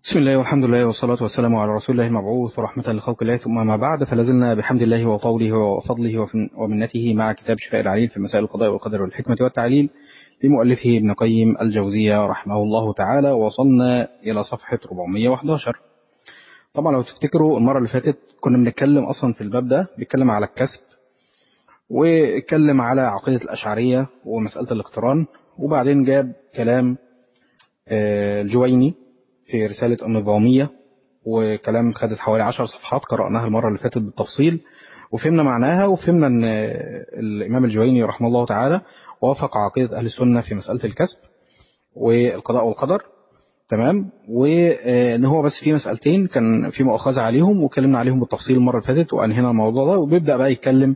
بسم الله والحمد لله والصلاة والسلام على رسول الله المبعوث ورحمة لخلق الله ثم ما بعد فلازلنا بحمد الله وطوله وفضله ومنته مع كتاب شفاء العليل في مسائل القضاء والقدر والحكمة والتعليل لمؤلفه ابن قيم الجوزية رحمه الله تعالى وصلنا إلى صفحة 411 طبعا لو تفتكروا المرة اللي فاتت كنا بنتكلم أصلا في الباب ده بيتكلم على الكسب واتكلم على عقيدة الأشعرية ومسألة الاقتران وبعدين جاب كلام الجويني في رسالة النظامية وكلام خدت حوالي عشر صفحات قرأناها المرة اللي فاتت بالتفصيل وفهمنا معناها وفهمنا أن الإمام الجويني رحمه الله تعالى وافق عقيدة أهل السنة في مسألة الكسب والقضاء والقدر تمام وان هو بس في مسألتين كان في مؤاخذة عليهم وكلمنا عليهم بالتفصيل المرة اللي فاتت وأنهينا الموضوع ده وبيبدأ بقى يتكلم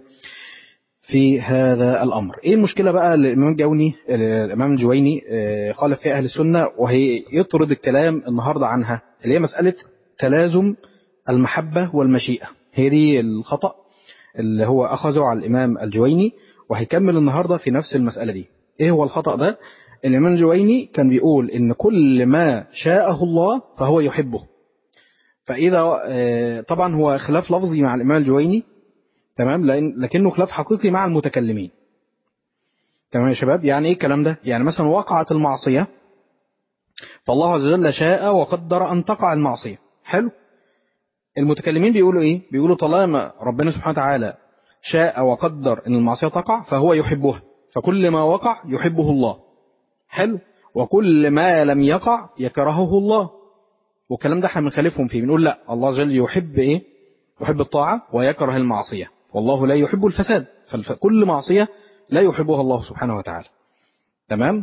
في هذا الأمر إيه المشكلة بقى الإمام الجوني الإمام الجويني خالف فيها أهل السنة وهي يطرد الكلام النهاردة عنها اللي هي مسألة تلازم المحبة والمشيئة هي دي الخطأ اللي هو أخذه على الإمام الجويني وهيكمل النهاردة في نفس المسألة دي إيه هو الخطأ ده الإمام الجويني كان بيقول إن كل ما شاءه الله فهو يحبه فإذا طبعا هو خلاف لفظي مع الإمام الجويني تمام لأن لكنه خلاف حقيقي مع المتكلمين تمام يا شباب يعني ايه الكلام ده يعني مثلا وقعت المعصية فالله عز وجل شاء وقدر أن تقع المعصية حلو المتكلمين بيقولوا ايه بيقولوا طالما ربنا سبحانه وتعالى شاء وقدر ان المعصية تقع فهو يحبها فكل ما وقع يحبه الله حلو وكل ما لم يقع يكرهه الله والكلام ده احنا بنخالفهم فيه بنقول لا الله عز وجل يحب ايه يحب الطاعة ويكره المعصية والله لا يحب الفساد فكل معصية لا يحبها الله سبحانه وتعالى تمام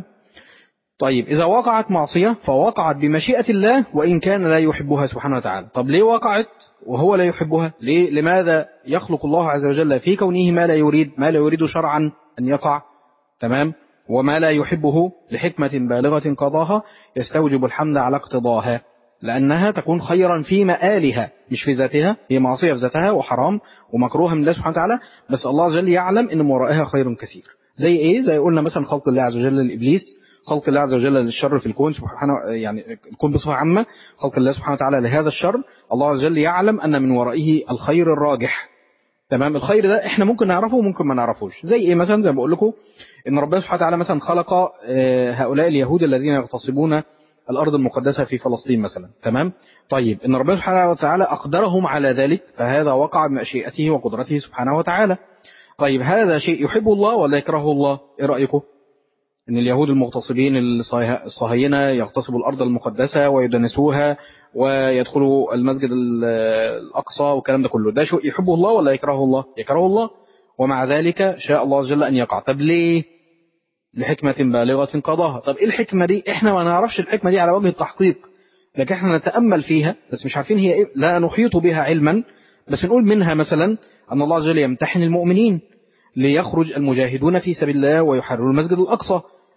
طيب إذا وقعت معصية فوقعت بمشيئة الله وإن كان لا يحبها سبحانه وتعالى طب ليه وقعت وهو لا يحبها ليه لماذا يخلق الله عز وجل في كونه ما لا يريد ما لا يريد شرعا أن يقع تمام وما لا يحبه لحكمة بالغة قضاها يستوجب الحمد على اقتضاها لأنها تكون خيرا في مآلها مش في ذاتها هي معصية في ذاتها وحرام ومكروه من الله سبحانه وتعالى بس الله عز وجل يعلم أن ورائها خير كثير زي إيه زي قلنا مثلا خلق الله عز وجل للإبليس خلق الله عز وجل للشر في الكون سبحانه يعني الكون بصفة عامة خلق الله سبحانه وتعالى لهذا الشر الله عز وجل يعلم أن من ورائه الخير الراجح تمام الخير ده احنا ممكن نعرفه وممكن ما نعرفوش زي ايه مثلا زي ما بقول لكم ان ربنا سبحانه وتعالى مثلا خلق هؤلاء اليهود الذين يغتصبون الأرض المقدسة في فلسطين مثلا تمام طيب إن ربنا سبحانه وتعالى أقدرهم على ذلك فهذا وقع بمشيئته وقدرته سبحانه وتعالى طيب هذا شيء يحبه الله ولا يكرهه الله إيه رأيكم إن اليهود المغتصبين الصهاينة يغتصبوا الأرض المقدسة ويدنسوها ويدخلوا المسجد الأقصى والكلام ده كله ده شيء يحبه الله ولا يكرهه الله يكرهه الله ومع ذلك شاء الله عز وجل أن يقع طب ليه لحكمة بالغة قضاها طب ايه الحكمة دي احنا ما نعرفش الحكمة دي على وجه التحقيق لكن احنا نتأمل فيها بس مش عارفين هي ايه لا نحيط بها علما بس نقول منها مثلا أن الله عز وجل يمتحن المؤمنين ليخرج المجاهدون في سبيل الله ويحرروا المسجد الأقصى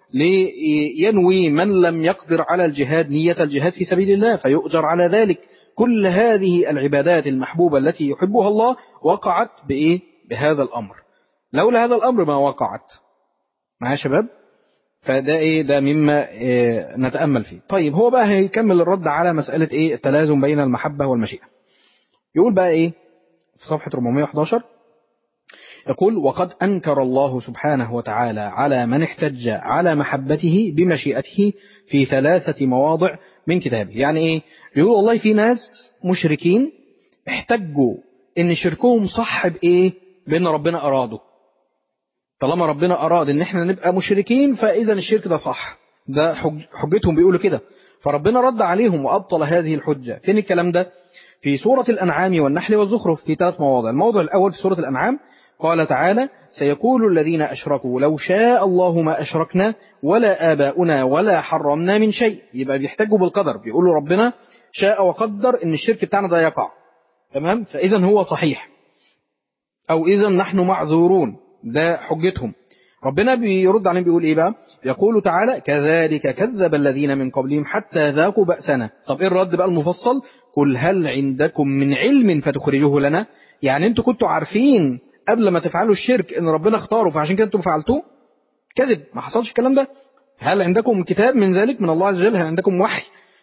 لينوي من لم يقدر على الجهاد نية الجهاد في سبيل الله فيؤجر على ذلك كل هذه العبادات المحبوبة التي يحبها الله وقعت بإيه بهذا الأمر لولا هذا الأمر ما وقعت معايا شباب فده ايه ده مما إيه نتأمل فيه طيب هو بقى هيكمل الرد على مسألة ايه التلازم بين المحبة والمشيئة يقول بقى ايه في صفحة 411 يقول وقد أنكر الله سبحانه وتعالى على من احتج على محبته بمشيئته في ثلاثة مواضع من كتابه يعني ايه يقول والله في ناس مشركين احتجوا ان شركهم صح بايه بان ربنا اراده طالما ربنا أراد ان احنا نبقى مشركين فإذا الشرك ده صح ده حجتهم بيقولوا كده فربنا رد عليهم وأبطل هذه الحجة فين الكلام ده في سورة الأنعام والنحل والزخرف في ثلاث مواضع الموضع الأول في سورة الأنعام قال تعالى سيقول الذين أشركوا لو شاء الله ما أشركنا ولا آباؤنا ولا حرمنا من شيء يبقى بيحتجوا بالقدر بيقولوا ربنا شاء وقدر ان الشرك بتاعنا ده يقع تمام فإذا هو صحيح أو إذا نحن معذورون ده حجتهم ربنا بيرد عليهم بيقول ايه بقى يقول تعالى كذلك كذب الذين من قبلهم حتى ذاقوا بأسنا طب ايه الرد بقى المفصل قل هل عندكم من علم فتخرجوه لنا يعني انتوا كنتوا عارفين قبل ما تفعلوا الشرك ان ربنا اختاره فعشان كده انتوا فعلتوه كذب ما حصلش الكلام ده هل عندكم كتاب من ذلك من الله عز وجل هل عندكم وحي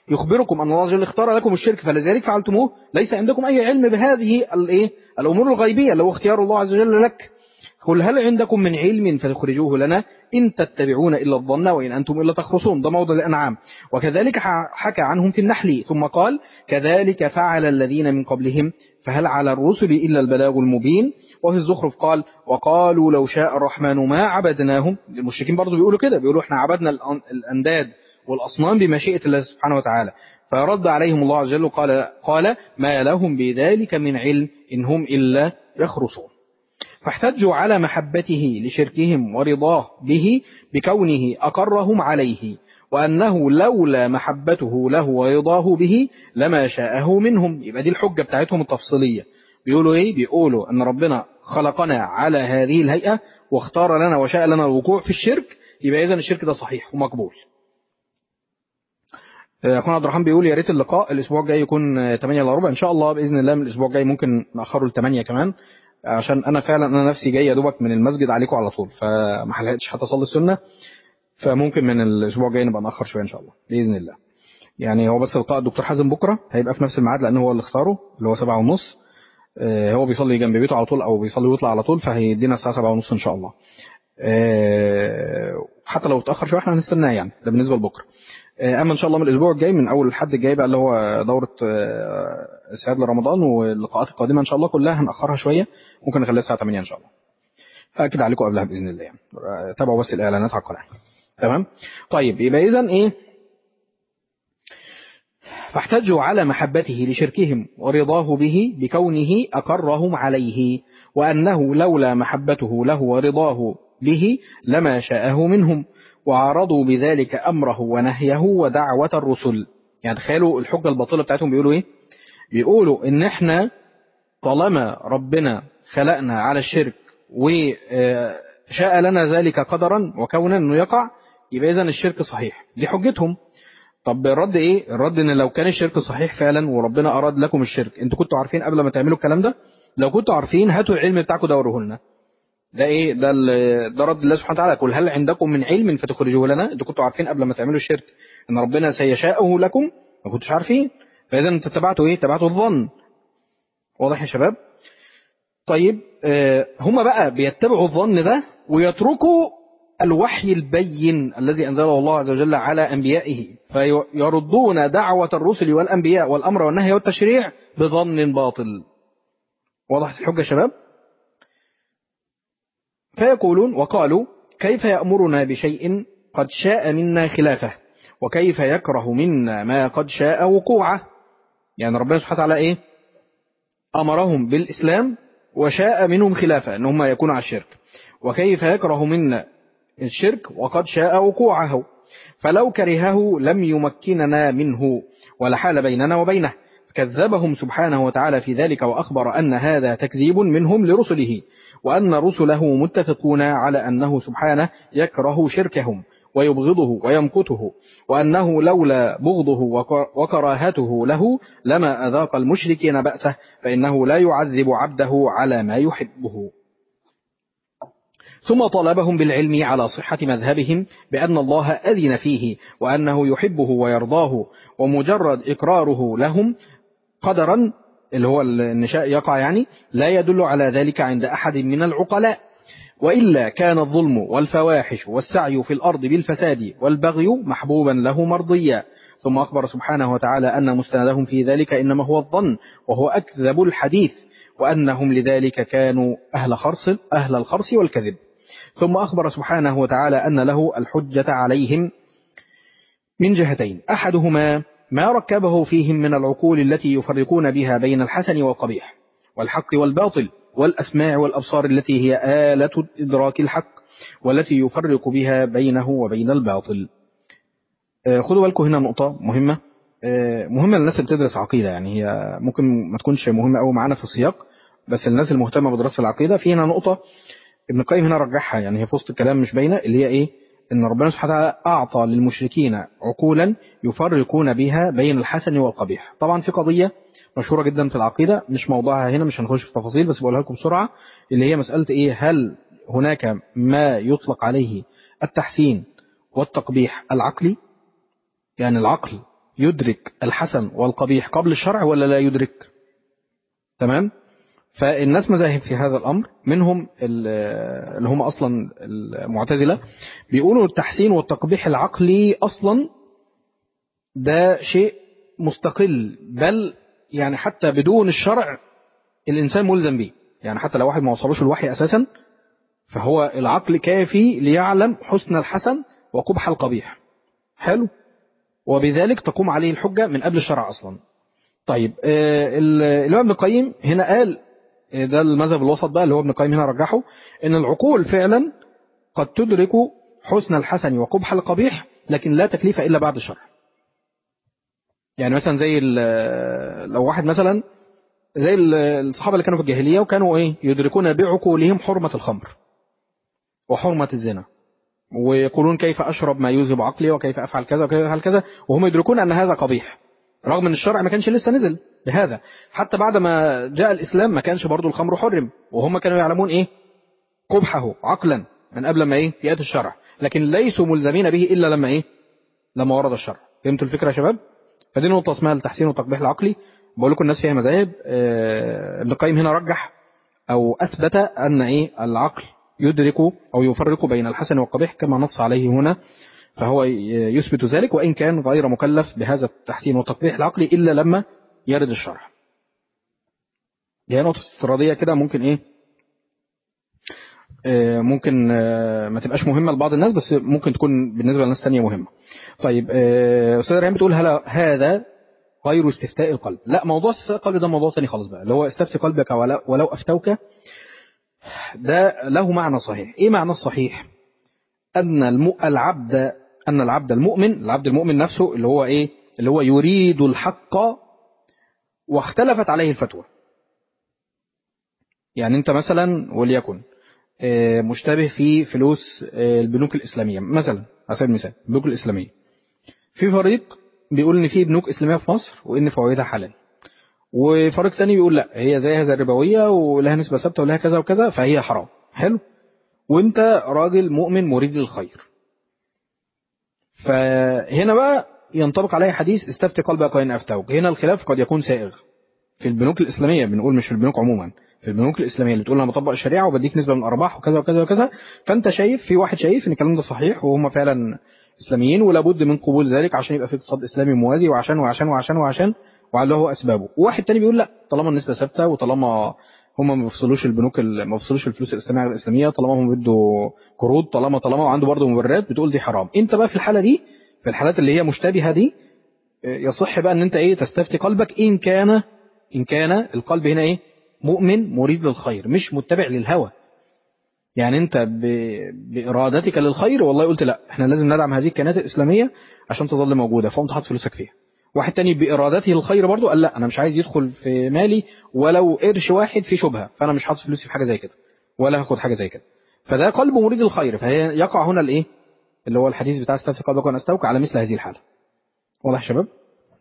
يخبركم أن الله جل اختار لكم الشرك فلذلك فعلتموه ليس عندكم أي علم بهذه الإيه الأمور الغيبية اللي هو اختيار الله عز وجل لك قل هل عندكم من علم فتخرجوه لنا إن تتبعون إلا الظن وإن أنتم إلا تخرصون ده موضع الأنعام وكذلك حكى عنهم في النحل ثم قال كذلك فعل الذين من قبلهم فهل على الرسل إلا البلاغ المبين وفي الزخرف قال وقالوا لو شاء الرحمن ما عبدناهم المشركين برضو بيقولوا كده بيقولوا احنا عبدنا الأنداد والأصنام بمشيئة الله سبحانه وتعالى فرد عليهم الله عز وجل قال, قال ما لهم بذلك من علم إن هم إلا يخرصون فاحتجوا على محبته لشركهم ورضاه به بكونه أقرهم عليه وأنه لولا محبته له ورضاه به لما شاءه منهم يبقى دي الحجة بتاعتهم التفصيلية بيقولوا ايه بيقولوا ان ربنا خلقنا على هذه الهيئة واختار لنا وشاء لنا الوقوع في الشرك يبقى اذا الشرك ده صحيح ومقبول اخونا عبد الرحمن بيقول يا ريت اللقاء الاسبوع الجاي يكون 8 الا ربع ان شاء الله باذن الله من الاسبوع الجاي ممكن ناخره ل 8 كمان عشان انا فعلا انا نفسي جاي يا دوبك من المسجد عليكم على طول فما حلقتش حتى اصلي السنه فممكن من الاسبوع الجاي نبقى ناخر شويه ان شاء الله باذن الله يعني هو بس لقاء الدكتور حازم بكره هيبقى في نفس الميعاد لان هو اللي اختاره اللي هو 7 ونص هو بيصلي جنب بيته على طول او بيصلي ويطلع على طول فهيدينا الساعه 7 ونص ان شاء الله حتى لو اتاخر شويه احنا هنستناه يعني ده بالنسبه لبكره اما ان شاء الله من الاسبوع الجاي من اول الحد الجاي بقى اللي هو دوره استعداد لرمضان واللقاءات القادمه ان شاء الله كلها هنأخرها شويه ممكن نخليها الساعه 8 ان شاء الله اكد عليكم قبلها باذن الله يعني تابعوا بس الاعلانات على القناه تمام طيب يبقى اذا ايه فاحتجوا على محبته لشركهم ورضاه به بكونه أقرهم عليه وأنه لولا محبته له ورضاه به لما شاءه منهم وعرضوا بذلك أمره ونهيه ودعوة الرسل يعني تخيلوا الحجة الباطلة بتاعتهم بيقولوا إيه بيقولوا إن إحنا طالما ربنا خلقنا على الشرك وشاء لنا ذلك قدرا وكونا أنه يقع يبقى إذن الشرك صحيح دي حجتهم طب الرد ايه الرد ان لو كان الشرك صحيح فعلا وربنا اراد لكم الشرك انتوا كنتوا عارفين قبل ما تعملوا الكلام ده لو كنتوا عارفين هاتوا العلم بتاعكم ده وروه لنا ده ايه ده ده رد الله سبحانه وتعالى قل هل عندكم من علم فتخرجوه لنا انتوا كنتوا عارفين قبل ما تعملوا الشرك ان ربنا سيشاءه لكم ما كنتوش عارفين فاذا انتوا تبعتوا ايه تبعتوا الظن واضح يا شباب طيب آه هم بقى بيتبعوا الظن ده ويتركوا الوحي البين الذي أنزله الله عز وجل على أنبيائه فيردون دعوة الرسل والأنبياء والأمر والنهي والتشريع بظن باطل وضحت الحجة شباب فيقولون وقالوا كيف يأمرنا بشيء قد شاء منا خلافه وكيف يكره منا ما قد شاء وقوعه يعني ربنا سبحانه وتعالى إيه أمرهم بالإسلام وشاء منهم خلافه أن هم يكونوا على الشرك وكيف يكره منا الشرك وقد شاء وقوعه فلو كرهه لم يمكننا منه ولحال بيننا وبينه كذبهم سبحانه وتعالى في ذلك وأخبر أن هذا تكذيب منهم لرسله وأن رسله متفقون على أنه سبحانه يكره شركهم ويبغضه ويمقته وأنه لولا بغضه وكراهته له لما أذاق المشركين بأسه فإنه لا يعذب عبده على ما يحبه ثم طلبهم بالعلم على صحة مذهبهم بأن الله أذن فيه وأنه يحبه ويرضاه ومجرد إقراره لهم قدرا اللي هو النشاء يقع يعني لا يدل على ذلك عند أحد من العقلاء وإلا كان الظلم والفواحش والسعي في الأرض بالفساد والبغي محبوبا له مرضيا ثم أخبر سبحانه وتعالى أن مستندهم في ذلك إنما هو الظن وهو أكذب الحديث وأنهم لذلك كانوا أهل خرص أهل الخرص والكذب ثم أخبر سبحانه وتعالى أن له الحجة عليهم من جهتين أحدهما ما ركبه فيهم من العقول التي يفرقون بها بين الحسن والقبيح والحق والباطل والأسماع والأبصار التي هي آلة إدراك الحق والتي يفرق بها بينه وبين الباطل خدوا بالكم هنا نقطة مهمة مهمة للناس اللي بتدرس عقيدة يعني هي ممكن ما تكونش مهمة قوي معانا في السياق بس الناس المهتمة بدراسة العقيدة في هنا نقطة ابن القيم هنا رجعها يعني هي في وسط الكلام مش باينه اللي هي ايه ان ربنا سبحانه وتعالى اعطى للمشركين عقولا يفرقون بها بين الحسن والقبيح طبعا في قضيه مشهوره جدا في العقيده مش موضوعها هنا مش هنخش في تفاصيل بس بقولها لكم بسرعه اللي هي مساله ايه هل هناك ما يطلق عليه التحسين والتقبيح العقلي يعني العقل يدرك الحسن والقبيح قبل الشرع ولا لا يدرك تمام فالناس مذاهب في هذا الأمر منهم اللي هم أصلا المعتزلة بيقولوا التحسين والتقبيح العقلي أصلا ده شيء مستقل بل يعني حتى بدون الشرع الإنسان ملزم به يعني حتى لو واحد ما وصلوش الوحي أساسا فهو العقل كافي ليعلم حسن الحسن وقبح القبيح حلو وبذلك تقوم عليه الحجة من قبل الشرع أصلا طيب الإمام ابن القيم هنا قال ده المذهب الوسط بقى اللي هو ابن القيم هنا رجحه ان العقول فعلا قد تدرك حسن الحسن وقبح القبيح لكن لا تكليف إلا بعد الشرع يعني مثلا زي لو واحد مثلا زي الصحابة اللي كانوا في الجاهلية وكانوا ايه يدركون بعقولهم حرمة الخمر وحرمة الزنا ويقولون كيف أشرب ما يذهب عقلي وكيف أفعل كذا وكيف أفعل كذا وهم يدركون أن هذا قبيح رغم أن الشرع ما كانش لسه نزل بهذا حتى بعد ما جاء الإسلام ما كانش برضو الخمر حرم وهم كانوا يعلمون إيه قبحه عقلا من قبل ما إيه يأتي الشرع لكن ليسوا ملزمين به إلا لما إيه لما ورد الشرع فهمتوا الفكرة يا شباب فدي نقطة اسمها التحسين والتقبيح العقلي بقول لكم الناس فيها مذاهب ابن القيم هنا رجح أو أثبت أن إيه العقل يدرك أو يفرق بين الحسن والقبيح كما نص عليه هنا فهو يثبت ذلك وإن كان غير مكلف بهذا التحسين والتقبيح العقلي إلا لما يرد الشرع دي نقطة استرادية كده ممكن إيه ممكن ما تبقاش مهمة لبعض الناس بس ممكن تكون بالنسبة لناس تانية مهمة طيب أستاذ ريان بتقول هلا هذا غير استفتاء القلب لا موضوع استفتاء القلب ده موضوع تاني خالص بقى اللي هو استفتي قلبك ولو, ولو أفتوك ده له معنى صحيح ايه معنى الصحيح ان الم... العبد ان العبد المؤمن العبد المؤمن نفسه اللي هو ايه اللي هو يريد الحق واختلفت عليه الفتوى يعني انت مثلا وليكن مشتبه في فلوس البنوك الاسلاميه مثلا على سبيل المثال البنوك الاسلاميه في فريق بيقول ان في بنوك اسلاميه في مصر وان فوائدها حلال وفريق تاني بيقول لا هي زيها زي الربويه ولها نسبه ثابته ولها كذا وكذا فهي حرام حلو وانت راجل مؤمن مريد للخير فهنا بقى ينطبق عليه حديث استفتي قلبك وان افتوك هنا الخلاف قد يكون سائغ في البنوك الاسلاميه بنقول مش في البنوك عموما في البنوك الاسلاميه اللي بتقول انا بطبق الشريعه وبديك نسبه من الارباح وكذا وكذا وكذا فانت شايف في واحد شايف ان الكلام ده صحيح وهم فعلا اسلاميين ولابد من قبول ذلك عشان يبقى في اقتصاد اسلامي موازي وعشان وعشان وعشان وعشان وعلى له اسبابه وواحد تاني بيقول لا طالما النسبه ثابته وطالما هم ما بيفصلوش البنوك ما بيفصلوش الفلوس الاسلاميه على الاسلاميه طالما هم بيدوا قروض طالما طالما وعنده برضه مبررات بتقول دي حرام انت بقى في الحاله دي في الحالات اللي هي مشتبهه دي يصح بقى ان انت ايه تستفتي قلبك ان كان ان كان القلب هنا ايه مؤمن مريد للخير مش متبع للهوى يعني انت ب... بارادتك للخير والله قلت لا احنا لازم ندعم هذه الكيانات الاسلاميه عشان تظل موجوده فقمت حاطط فلوسك فيها واحد تاني بإرادته الخير برضو قال لا أنا مش عايز يدخل في مالي ولو قرش واحد في شبهة فأنا مش حاطط فلوسي في حاجة زي كده ولا هاخد حاجة زي كده فده قلب مريد الخير فهي يقع هنا الإيه اللي هو الحديث بتاع استفتي قلبك وأنا أستوك على مثل هذه الحالة واضح يا شباب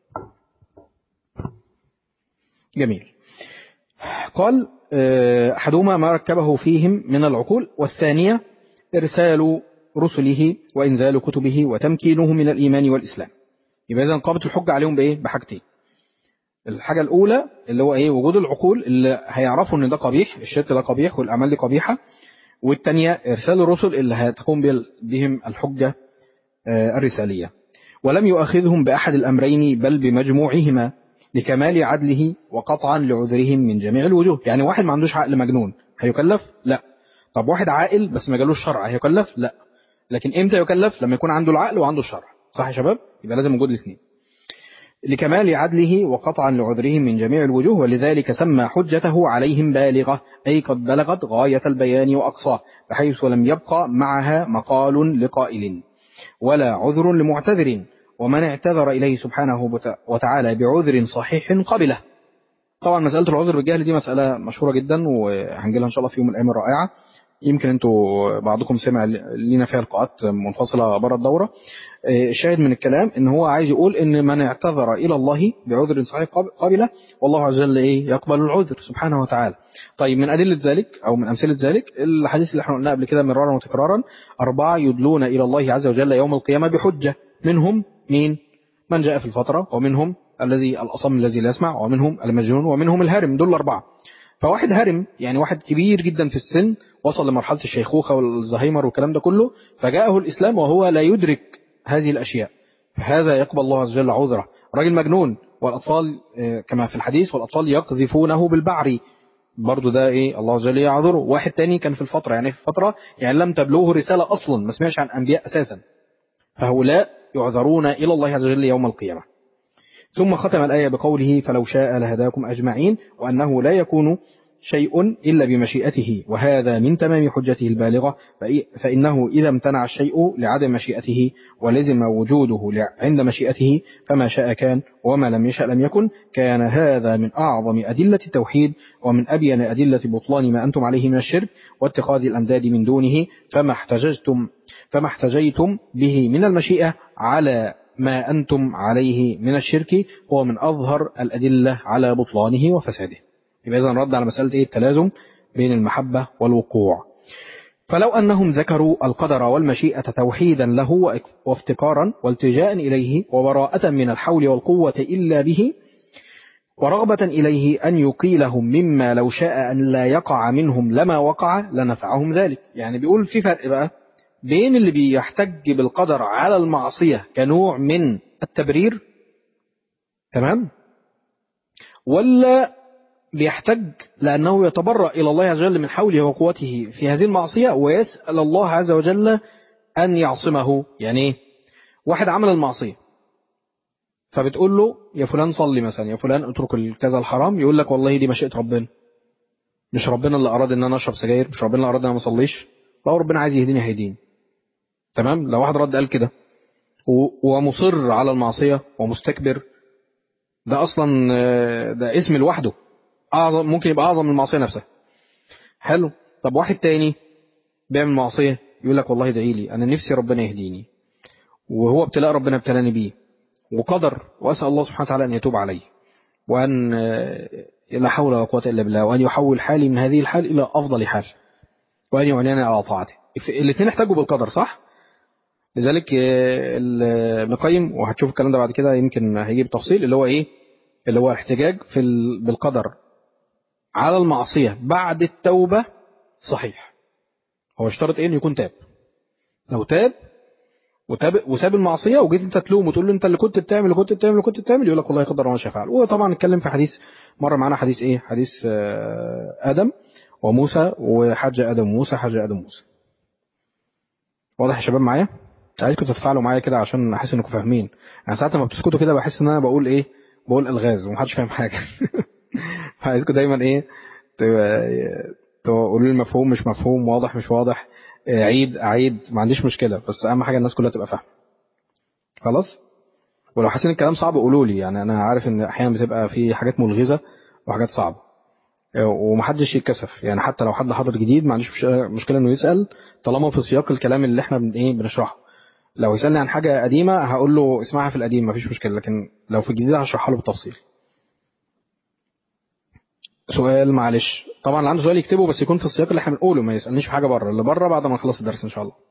جميل قال أحدهما ما ركبه فيهم من العقول والثانية إرسال رسله وإنزال كتبه وتمكينه من الإيمان والإسلام يبقى إذا قامت الحجة عليهم بإيه بحاجتين الحاجة الأولى اللي هو إيه وجود العقول اللي هيعرفوا إن ده قبيح الشرك ده قبيح والأعمال دي قبيحة والثانية إرسال الرسل اللي هتقوم بهم الحجة الرسالية ولم يؤاخذهم بأحد الأمرين بل بمجموعهما لكمال عدله وقطعا لعذرهم من جميع الوجوه يعني واحد ما عندوش عقل مجنون هيكلف لا طب واحد عاقل بس ما جالوش شرع هيكلف لا لكن امتى يكلف لما يكون عنده العقل وعنده الشرع صح يا شباب يبقى لازم وجود الاثنين لكمال عدله وقطعا لعذرهم من جميع الوجوه ولذلك سمى حجته عليهم بالغة أي قد بلغت غاية البيان وأقصاه بحيث لم يبقى معها مقال لقائل ولا عذر لمعتذر ومن اعتذر إليه سبحانه وتعالى بعذر صحيح قبله طبعا مسألة العذر بالجهل دي مسألة مشهورة جدا وهنجيلها إن شاء الله في يوم من الأيام الرائعة يمكن انتوا بعضكم سمع لينا فيها لقاءات منفصلة بره الدورة الشاهد من الكلام ان هو عايز يقول ان من اعتذر الى الله بعذر صحيح قابله والله عز وجل ايه يقبل العذر سبحانه وتعالى طيب من ادله ذلك او من امثله ذلك الحديث اللي احنا قلناه قبل كده مرارا وتكرارا اربعه يدلون الى الله عز وجل يوم القيامه بحجه منهم مين من جاء في الفترة ومنهم الذي الأصم الذي لا يسمع ومنهم المجنون ومنهم الهرم دول أربعة فواحد هرم يعني واحد كبير جدا في السن وصل لمرحلة الشيخوخة والزهايمر والكلام ده كله فجاءه الإسلام وهو لا يدرك هذه الأشياء فهذا يقبل الله عز وجل عذره راجل مجنون والأطفال كما في الحديث والأطفال يقذفونه بالبعر برضو ده ايه الله عز وجل يعذره واحد تاني كان في الفترة يعني في الفترة يعني لم تبلغه رسالة أصلا ما سمعش عن أنبياء أساسا فهؤلاء يعذرون إلى الله عز وجل يوم القيامة ثم ختم الآية بقوله فلو شاء لهداكم أجمعين وأنه لا يكون شيء إلا بمشيئته وهذا من تمام حجته البالغة فإنه إذا امتنع الشيء لعدم مشيئته ولزم وجوده عند مشيئته فما شاء كان وما لم يشأ لم يكن كان هذا من أعظم أدلة التوحيد ومن أبين أدلة بطلان ما أنتم عليه من الشرك واتخاذ الأنداد من دونه فما احتججتم فما احتجيتم به من المشيئة على ما أنتم عليه من الشرك هو من أظهر الأدلة على بطلانه وفساده يبقى إذا رد على مسألة إيه التلازم بين المحبة والوقوع فلو أنهم ذكروا القدر والمشيئة توحيدا له وافتقارا والتجاء إليه وبراءة من الحول والقوة إلا به ورغبة إليه أن يقيلهم مما لو شاء أن لا يقع منهم لما وقع لنفعهم ذلك يعني بيقول في فرق بقى بين اللي بيحتج بالقدر على المعصية كنوع من التبرير تمام ولا بيحتج لأنه يتبرأ إلى الله عز وجل من حوله وقوته في هذه المعصية ويسأل الله عز وجل أن يعصمه يعني واحد عمل المعصية فبتقول له يا فلان صلي مثلا يا فلان اترك كذا الحرام يقول لك والله دي مشيئة ربنا مش ربنا اللي أراد أن أنا أشرب سجاير مش ربنا اللي أراد أن أنا ما أصليش لو ربنا عايز يهديني هيديني تمام لو واحد رد قال كده ومصر على المعصية ومستكبر ده أصلا ده اسم لوحده أعظم ممكن يبقى أعظم من المعصية نفسها حلو طب واحد تاني بيعمل معصية يقول لك والله ادعي لي أنا نفسي ربنا يهديني وهو ابتلاء ربنا ابتلاني بيه وقدر وأسأل الله سبحانه وتعالى أن يتوب علي وأن لا حول ولا قوة إلا بالله وأن يحول حالي من هذه الحال إلى أفضل حال وأن يعلنني على طاعته الاثنين احتاجوا بالقدر صح؟ لذلك ابن القيم وهتشوف الكلام ده بعد كده يمكن هيجيب تفصيل اللي هو ايه اللي هو احتجاج في بالقدر على المعصية بعد التوبة صحيح هو اشترط ايه انه يكون تاب لو تاب وتاب وساب المعصية وجيت انت تلوم وتقول له انت اللي كنت بتعمل اللي كنت بتعمل اللي كنت بتعمل يقول لك والله قدر ما شاء فعل وطبعا اتكلم في حديث مرة معانا حديث ايه حديث آدم وموسى وحج آدم وموسى حج آدم وموسى واضح يا شباب معايا عايزكم تتفاعلوا معايا كده عشان احس انكم فاهمين يعني ساعات لما بتسكتوا كده بحس ان انا بقول ايه بقول الغاز ومحدش فاهم حاجه فعايزكم دايما ايه تقولوا لي مفهوم مش مفهوم واضح مش واضح عيد اعيد ما عنديش مشكله بس اهم حاجه الناس كلها تبقى فاهمه خلاص ولو حاسين الكلام صعب قولوا لي يعني انا عارف ان احيانا بتبقى في حاجات ملغزه وحاجات صعبه ومحدش يتكسف يعني حتى لو حد حاضر جديد ما عنديش مشكله انه يسال طالما في سياق الكلام اللي احنا بن ايه بنشرحه لو يسالني عن حاجه قديمه هقول له اسمعها في القديم مفيش مشكله لكن لو في الجديد هشرحها له بالتفصيل سؤال معلش طبعا اللي عنده سؤال يكتبه بس يكون في السياق اللي احنا بنقوله ما يسالنيش في حاجه بره اللي بره بعد ما نخلص الدرس ان شاء الله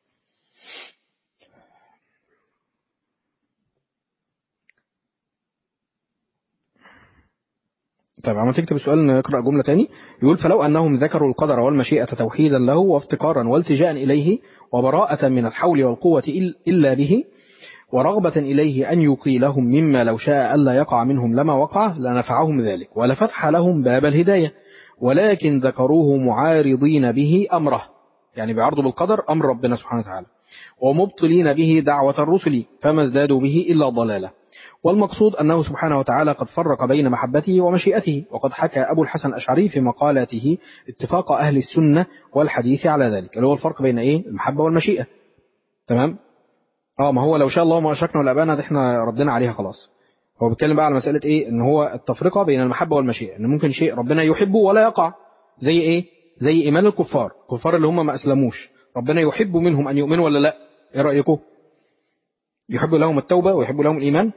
طيب عم تكتب السؤال نقرأ جملة تاني يقول فلو أنهم ذكروا القدر والمشيئة توحيدا له وافتقارا والتجاء إليه وبراءة من الحول والقوة إلا به ورغبة إليه أن يقيلهم مما لو شاء ألا يقع منهم لما وقع لنفعهم ذلك ولفتح لهم باب الهداية ولكن ذكروه معارضين به أمره يعني بيعرضوا بالقدر أمر ربنا سبحانه وتعالى ومبطلين به دعوة الرسل فما ازدادوا به إلا ضلالا والمقصود أنه سبحانه وتعالى قد فرق بين محبته ومشيئته وقد حكى أبو الحسن الأشعري في مقالاته اتفاق أهل السنة والحديث على ذلك اللي هو الفرق بين إيه المحبة والمشيئة تمام اه ما هو لو شاء الله ما أشركنا ولا أبانا ده احنا ردنا عليها خلاص هو بيتكلم بقى على مسألة إيه إن هو التفرقة بين المحبة والمشيئة إن ممكن شيء ربنا يحبه ولا يقع زي إيه زي إيمان الكفار الكفار اللي هم ما أسلموش ربنا يحب منهم أن يؤمنوا ولا لا إيه رأيكم يحب لهم التوبة ويحب لهم الإيمان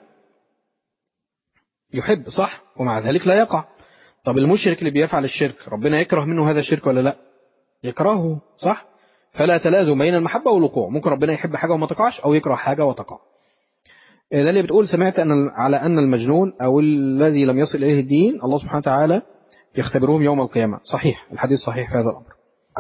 يحب صح ومع ذلك لا يقع طب المشرك اللي بيفعل الشرك ربنا يكره منه هذا الشرك ولا لا يكرهه صح فلا تلازم بين المحبة والوقوع ممكن ربنا يحب حاجة وما تقعش أو يكره حاجة وتقع ده اللي بتقول سمعت أن على أن المجنون أو الذي لم يصل إليه الدين الله سبحانه وتعالى يختبرهم يوم القيامة صحيح الحديث صحيح في هذا الأمر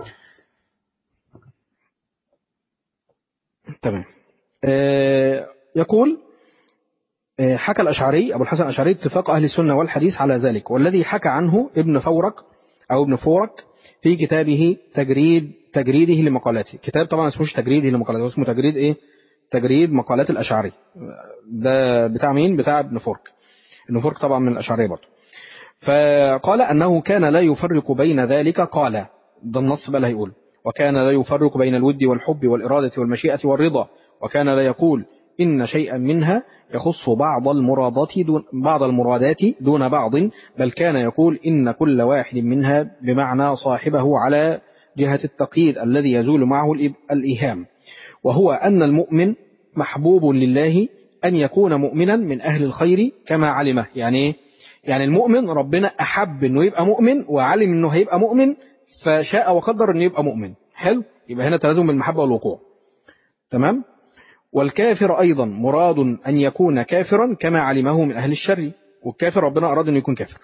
تمام آه يقول آه حكى الأشعري أبو الحسن الأشعري اتفاق أهل السنة والحديث على ذلك والذي حكى عنه ابن فورك أو ابن فورك في كتابه تجريد تجريده لمقالاته كتاب طبعا اسمه تجريده لمقالاته اسمه تجريد ايه تجريد مقالات الأشعري ده بتاع مين بتاع ابن فورك ابن فورك طبعا من الأشعرية برضه فقال أنه كان لا يفرق بين ذلك قال ده النص بقى اللي هيقول وكان لا يفرق بين الود والحب والإرادة والمشيئة والرضا وكان لا يقول إن شيئا منها يخص بعض المرادات دون بعض المرادات دون بعض بل كان يقول إن كل واحد منها بمعنى صاحبه على جهة التقييد الذي يزول معه الإيهام وهو أن المؤمن محبوب لله أن يكون مؤمنا من أهل الخير كما علمه يعني يعني المؤمن ربنا أحب أنه يبقى مؤمن وعلم أنه هيبقى مؤمن فشاء وقدر أنه يبقى مؤمن حلو يبقى هنا تلازم بالمحبة والوقوع تمام والكافر أيضا مراد أن يكون كافرا كما علمه من أهل الشر والكافر ربنا أراد أن يكون كافر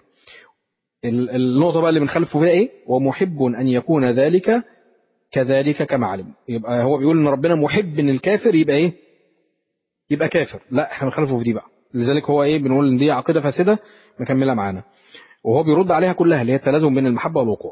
النقطة بقى اللي بنخلفه فيها إيه ومحب أن يكون ذلك كذلك كما علم يبقى هو بيقول ان ربنا محب ان الكافر يبقى ايه يبقى كافر لا احنا بنخالفه في دي بقى لذلك هو ايه بنقول ان دي عقيده فاسده مكمله معانا وهو بيرد عليها كلها اللي هي التلازم بين المحبه والوقوع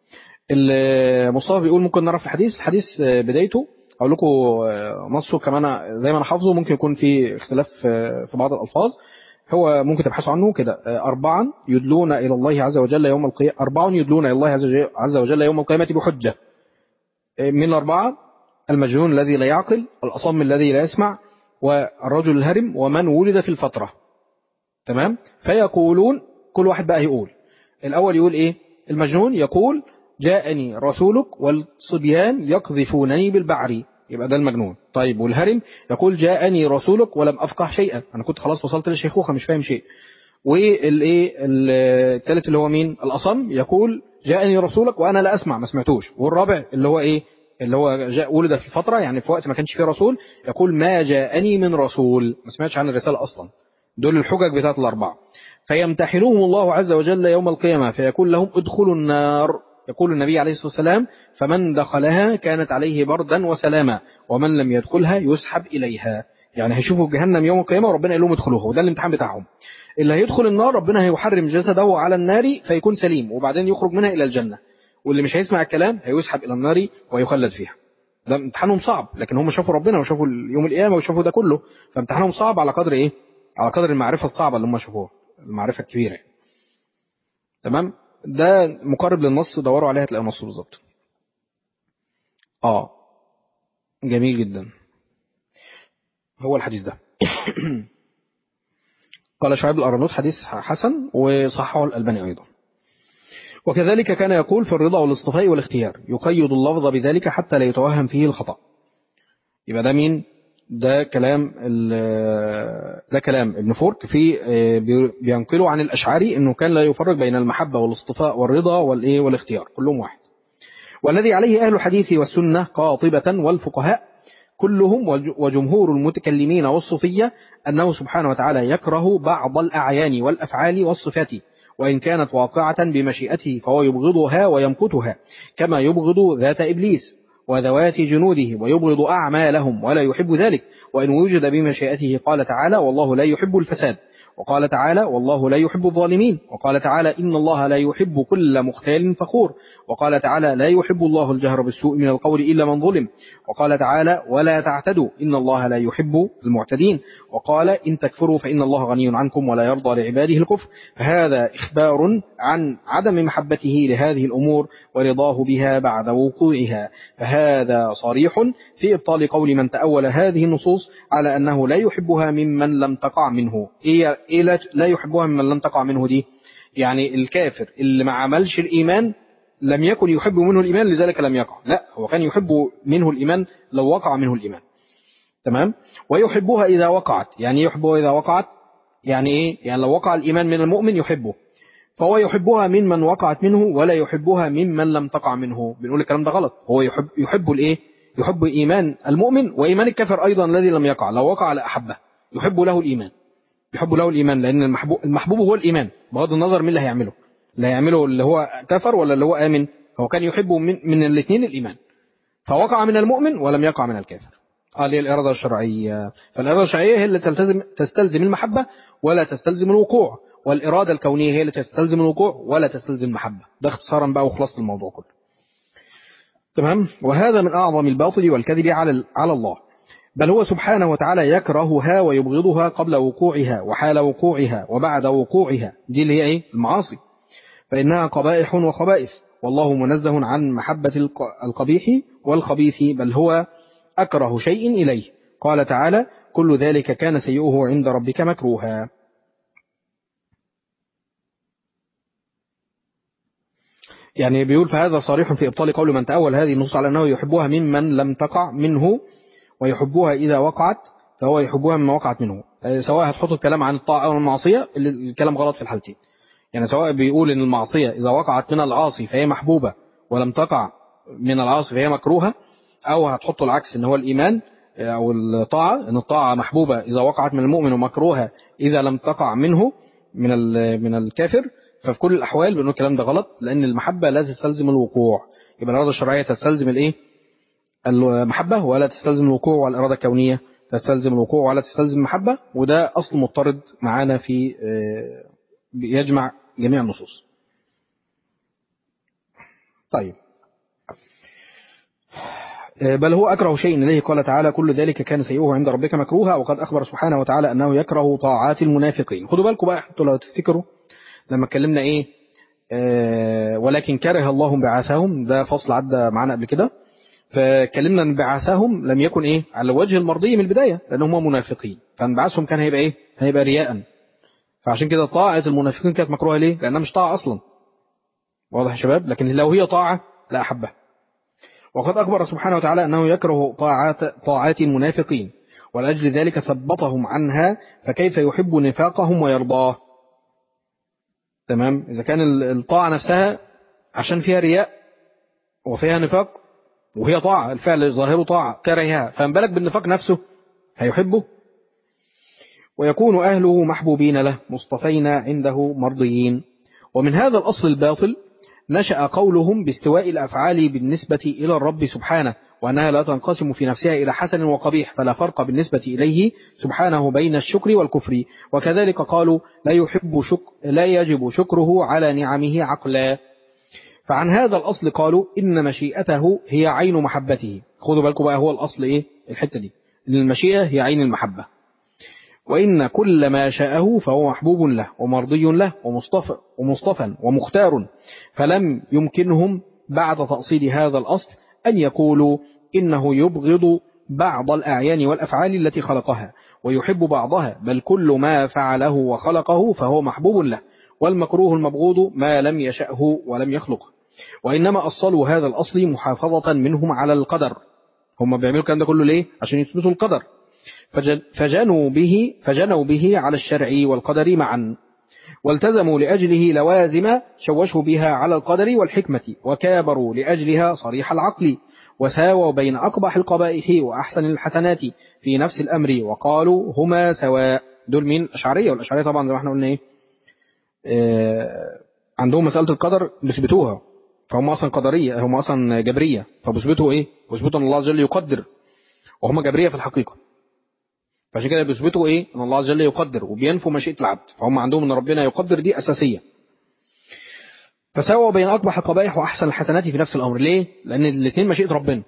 مصطفى بيقول ممكن نعرف الحديث الحديث بدايته اقول لكم نصه كمان زي ما انا حافظه ممكن يكون في اختلاف في بعض الالفاظ هو ممكن تبحثوا عنه كده أربعا يدلون إلى الله عز وجل يوم القيامة أربع يدلون إلى الله عز وجل يوم القيامة بحجة من الأربعة المجنون الذي لا يعقل الأصم الذي لا يسمع والرجل الهرم ومن ولد في الفترة تمام فيقولون كل واحد بقى يقول الأول يقول إيه المجنون يقول جاءني رسولك والصبيان يقذفونني بالبعر يبقى ده المجنون طيب والهرم يقول جاءني رسولك ولم أفقه شيئا أنا كنت خلاص وصلت للشيخوخة مش فاهم شيء والايه الثالث اللي هو مين الأصم يقول جاءني رسولك وأنا لا أسمع ما سمعتوش والرابع اللي هو إيه اللي هو جاء ولد في الفترة يعني في وقت ما كانش فيه رسول يقول ما جاءني من رسول ما سمعتش عن الرسالة أصلا دول الحجج بتاعت الأربعة فيمتحنهم الله عز وجل يوم القيامة فيقول لهم ادخلوا النار يقول النبي عليه الصلاة والسلام فمن دخلها كانت عليه بردا وسلاما ومن لم يدخلها يسحب إليها يعني هيشوفوا جهنم يوم القيامة وربنا يقول لهم ادخلوها وده الامتحان بتاعهم اللي هيدخل النار ربنا هيحرم جسده على النار فيكون سليم وبعدين يخرج منها إلى الجنة واللي مش هيسمع الكلام هيسحب إلى النار ويخلد فيها ده امتحانهم صعب لكن هم شافوا ربنا وشافوا يوم القيامة وشافوا ده كله فامتحانهم صعب على قدر ايه على قدر المعرفة الصعبة اللي هم شافوها المعرفة الكبيرة تمام ده مقارب للنص دوروا عليها هتلاقوا نص بالظبط اه جميل جدا هو الحديث ده قال شعيب الأرنوط حديث حسن وصححه الألباني أيضا وكذلك كان يقول في الرضا والاصطفاء والاختيار يقيد اللفظ بذلك حتى لا يتوهم فيه الخطأ يبقى ده مين ده كلام ده كلام ابن فورك في بينقله عن الأشعري انه كان لا يفرق بين المحبة والاصطفاء والرضا والايه والاختيار كلهم واحد والذي عليه أهل الحديث والسنة قاطبة والفقهاء كلهم وجمهور المتكلمين والصوفية أنه سبحانه وتعالى يكره بعض الأعيان والأفعال والصفات وإن كانت واقعة بمشيئته فهو يبغضها ويمقتها كما يبغض ذات إبليس وذوات جنوده ويبغض أعمالهم ولا يحب ذلك وإن وجد بمشيئته قال تعالى والله لا يحب الفساد وقال تعالى والله لا يحب الظالمين وقال تعالى إن الله لا يحب كل مختال فخور وقال تعالى لا يحب الله الجهر بالسوء من القول إلا من ظلم وقال تعالى ولا تعتدوا إن الله لا يحب المعتدين وقال إن تكفروا فإن الله غني عنكم ولا يرضى لعباده الكفر فهذا إخبار عن عدم محبته لهذه الأمور ورضاه بها بعد وقوعها فهذا صريح في إبطال قول من تأول هذه النصوص على أنه لا يحبها ممن لم تقع منه إيه, إيه لا يحبها ممن لم تقع منه دي يعني الكافر اللي ما عملش الإيمان لم يكن يحب منه الإيمان لذلك لم يقع لا هو كان يحب منه الإيمان لو وقع منه الإيمان تمام ويحبها إذا وقعت يعني يحبها إذا وقعت يعني إيه يعني لو وقع الإيمان من المؤمن يحبه فهو يحبها ممن وقعت منه ولا يحبها ممن لم تقع منه بنقول الكلام ده غلط هو يحب يحب الإيه يحب إيمان المؤمن وإيمان الكافر أيضا الذي لم يقع لو وقع لأحبه يحب له الإيمان يحب له الإيمان لأن المحبوب, المحبوب هو الإيمان بغض النظر مين اللي هيعمله اللي هيعمله اللي هو كفر ولا اللي هو آمن هو كان يحب من, من الاثنين الإيمان فوقع من المؤمن ولم يقع من الكافر قال لي الإرادة الشرعية فالإرادة الشرعية هي اللي تلتزم تستلزم المحبة ولا تستلزم الوقوع والإرادة الكونية هي اللي تستلزم الوقوع ولا تستلزم المحبة ده اختصارا بقى وخلاصة الموضوع كله تمام وهذا من أعظم الباطل والكذب على على الله بل هو سبحانه وتعالى يكرهها ويبغضها قبل وقوعها وحال وقوعها وبعد وقوعها دي اللي هي ايه المعاصي فإنها قبائح وخبائث والله منزه عن محبة القبيح والخبيث بل هو أكره شيء إليه قال تعالى كل ذلك كان سيئه عند ربك مكروها يعني بيقول فهذا صريح في إبطال قول من تأول هذه النصوص على أنه يحبها ممن لم تقع منه ويحبها إذا وقعت فهو يحبها مما وقعت منه سواء هتحط الكلام عن الطاعة أو المعصية الكلام غلط في الحالتين يعني سواء بيقول إن المعصية إذا وقعت من العاصي فهي محبوبة ولم تقع من العاصي فهي مكروهة أو هتحط العكس إن هو الإيمان أو الطاعة إن الطاعة محبوبة إذا وقعت من المؤمن ومكروهة إذا لم تقع منه من من الكافر ففي كل الأحوال بنقول الكلام ده غلط لأن المحبة لا تستلزم الوقوع يبقى الإرادة الشرعية تستلزم الإيه؟ المحبة ولا تستلزم الوقوع والإرادة الكونية تستلزم الوقوع ولا تستلزم المحبة وده أصل مضطرد معانا في يجمع جميع النصوص طيب بل هو أكره شيء إليه قال تعالى كل ذلك كان سيئه عند ربك مكروها وقد أخبر سبحانه وتعالى أنه يكره طاعات المنافقين خدوا بالكم بقى حتى لو تفتكروا لما اتكلمنا إيه آه ولكن كره الله بعاثهم ده فصل عدى معانا قبل كده فكلمنا ان بعاثهم لم يكن ايه على وجه المرضي من البدايه لان هم منافقين فانبعاثهم كان هيبقى ايه هيبقى رياء فعشان كده طاعه المنافقين كانت مكروهه ليه لانها مش طاعه اصلا واضح يا شباب لكن لو هي طاعه لا احبها وقد اخبر سبحانه وتعالى انه يكره طاعات طاعات المنافقين ولاجل ذلك ثبطهم عنها فكيف يحب نفاقهم ويرضاه تمام اذا كان الطاعه نفسها عشان فيها رياء وفيها نفاق وهي طاعة الفعل ظاهره طاعة كرهها فان بالك بالنفاق نفسه هيحبه ويكون أهله محبوبين له مصطفين عنده مرضيين ومن هذا الأصل الباطل نشأ قولهم باستواء الأفعال بالنسبة إلى الرب سبحانه وأنها لا تنقسم في نفسها إلى حسن وقبيح فلا فرق بالنسبة إليه سبحانه بين الشكر والكفر وكذلك قالوا لا يحب شك لا يجب شكره على نعمه عقلا فعن هذا الأصل قالوا إن مشيئته هي عين محبته خدوا بالكم بقى هو الأصل إيه الحتة دي إن المشيئة هي عين المحبة وإن كل ما شاءه فهو محبوب له ومرضي له ومصطفى, ومصطفى ومختار فلم يمكنهم بعد تأصيل هذا الأصل أن يقولوا إنه يبغض بعض الأعيان والأفعال التي خلقها ويحب بعضها بل كل ما فعله وخلقه فهو محبوب له والمكروه المبغوض ما لم يشأه ولم يخلقه وإنما أصلوا هذا الأصل محافظة منهم على القدر هم بيعملوا الكلام ده كله ليه عشان يثبتوا القدر فجنوا به فجنوا به على الشرع والقدر معا والتزموا لأجله لوازم شوشوا بها على القدر والحكمة وكابروا لأجلها صريح العقل وساووا بين أقبح القبائح وأحسن الحسنات في نفس الأمر وقالوا هما سواء دول مين الأشعرية والأشعرية طبعا زي ما احنا قلنا ايه آه عندهم مسألة القدر بيثبتوها فهم أصلا قدرية هم أصلا جبرية فبيثبتوا إيه بيثبتوا أن الله عز وجل يقدر وهم جبرية في الحقيقة فعشان كده بيثبتوا إيه أن الله عز وجل يقدر وبينفوا مشيئة العبد فهم عندهم أن ربنا يقدر دي أساسية فسووا بين أقبح القبائح وأحسن الحسنات في نفس الأمر ليه؟ لأن الاثنين مشيئة ربنا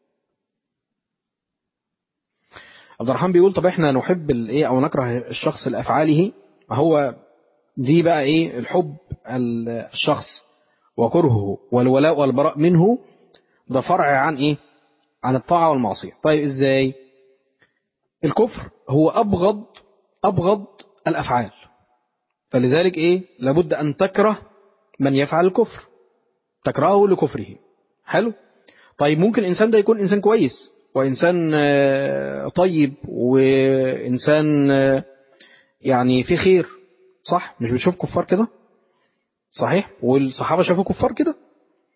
عبد الرحمن بيقول طب احنا نحب الايه او نكره الشخص لافعاله هو دي بقى ايه الحب الشخص وكرهه والولاء والبراء منه ده فرع عن ايه عن الطاعة والمعصية طيب ازاي الكفر هو ابغض ابغض الافعال فلذلك ايه لابد ان تكره من يفعل الكفر تكرهه لكفره حلو طيب ممكن الانسان ده يكون انسان كويس وانسان طيب وانسان يعني في خير صح مش بتشوف كفار كده صحيح والصحابة شافوا كفار كده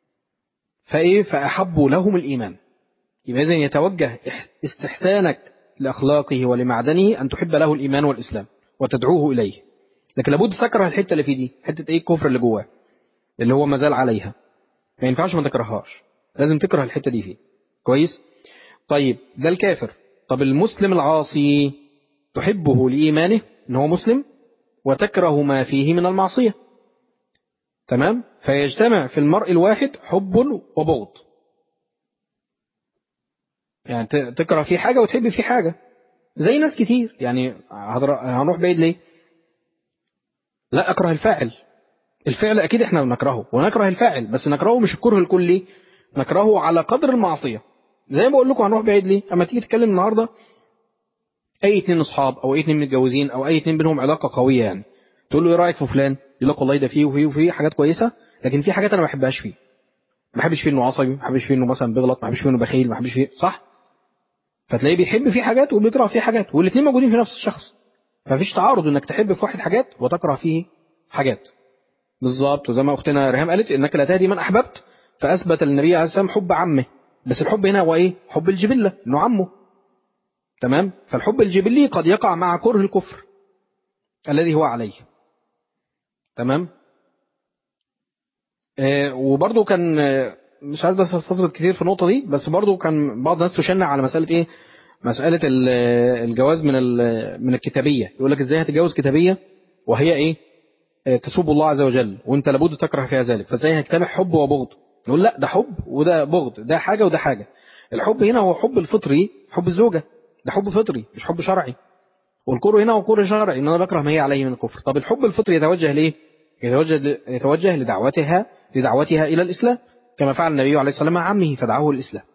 فايه فاحبوا لهم الايمان يبقى اذا يتوجه استحسانك لأخلاقه ولمعدنه أن تحب له الإيمان والإسلام وتدعوه إليه لكن لابد تكره الحتة اللي في دي حتة إيه الكفر اللي جواه اللي هو مازال عليها ما ينفعش ما تكرههاش لازم تكره الحتة دي فيه كويس طيب ده الكافر طب المسلم العاصي تحبه لإيمانه إن هو مسلم وتكره ما فيه من المعصية تمام فيجتمع في المرء الواحد حب وبغض يعني تكره فيه حاجة وتحب فيه حاجة زي ناس كتير يعني هنروح بعيد ليه لا أكره الفاعل الفعل أكيد إحنا بنكرهه ونكره الفاعل بس نكرهه مش الكره الكلي نكرهه على قدر المعصية زي ما بقول لكم هنروح بعيد ليه اما تيجي تتكلم النهاردة أي اتنين أصحاب أو أي اتنين متجوزين أو أي اتنين بينهم علاقة قوية يعني تقول له إيه رأيك في فلان يقول لك والله ده فيه وفيه وفيه حاجات كويسة لكن في حاجات أنا ما بحبهاش فيه ما بحبش فيه إنه عصبي ما بحبش فيه إنه مثلا بيغلط ما بحبش فيه إنه بخيل ما بحبش فيه صح فتلاقيه بيحب فيه حاجات وبيكره فيه حاجات والاثنين موجودين في نفس الشخص فمفيش تعارض انك تحب في واحد حاجات وتكره فيه حاجات بالظبط وزي ما اختنا ريهام قالت انك لا تهدي من احببت فاثبت النبي عليه السلام حب عمه بس الحب هنا هو ايه حب الجبله انه عمه تمام فالحب الجبلي قد يقع مع كره الكفر الذي هو عليه تمام آه وبرضه كان مش عايز بس استطرد كتير في النقطة دي بس برضو كان بعض الناس تشنع على مسألة ايه مسألة الجواز من من الكتابية يقول لك ازاي هتتجوز كتابية وهي ايه تسب الله عز وجل وانت لابد تكره فيها ذلك فازاي هيجتمع حب وبغض نقول لا ده حب وده بغض ده حاجة وده حاجة الحب هنا هو حب الفطري حب الزوجة ده حب فطري مش حب شرعي والكره هنا هو كره شرعي ان انا بكره ما هي عليه من الكفر طب الحب الفطري يتوجه ليه يتوجه يتوجه لدعوتها لدعوتها الى الاسلام كما فعل النبي عليه الصلاة والسلام مع عمه فدعاه الإسلام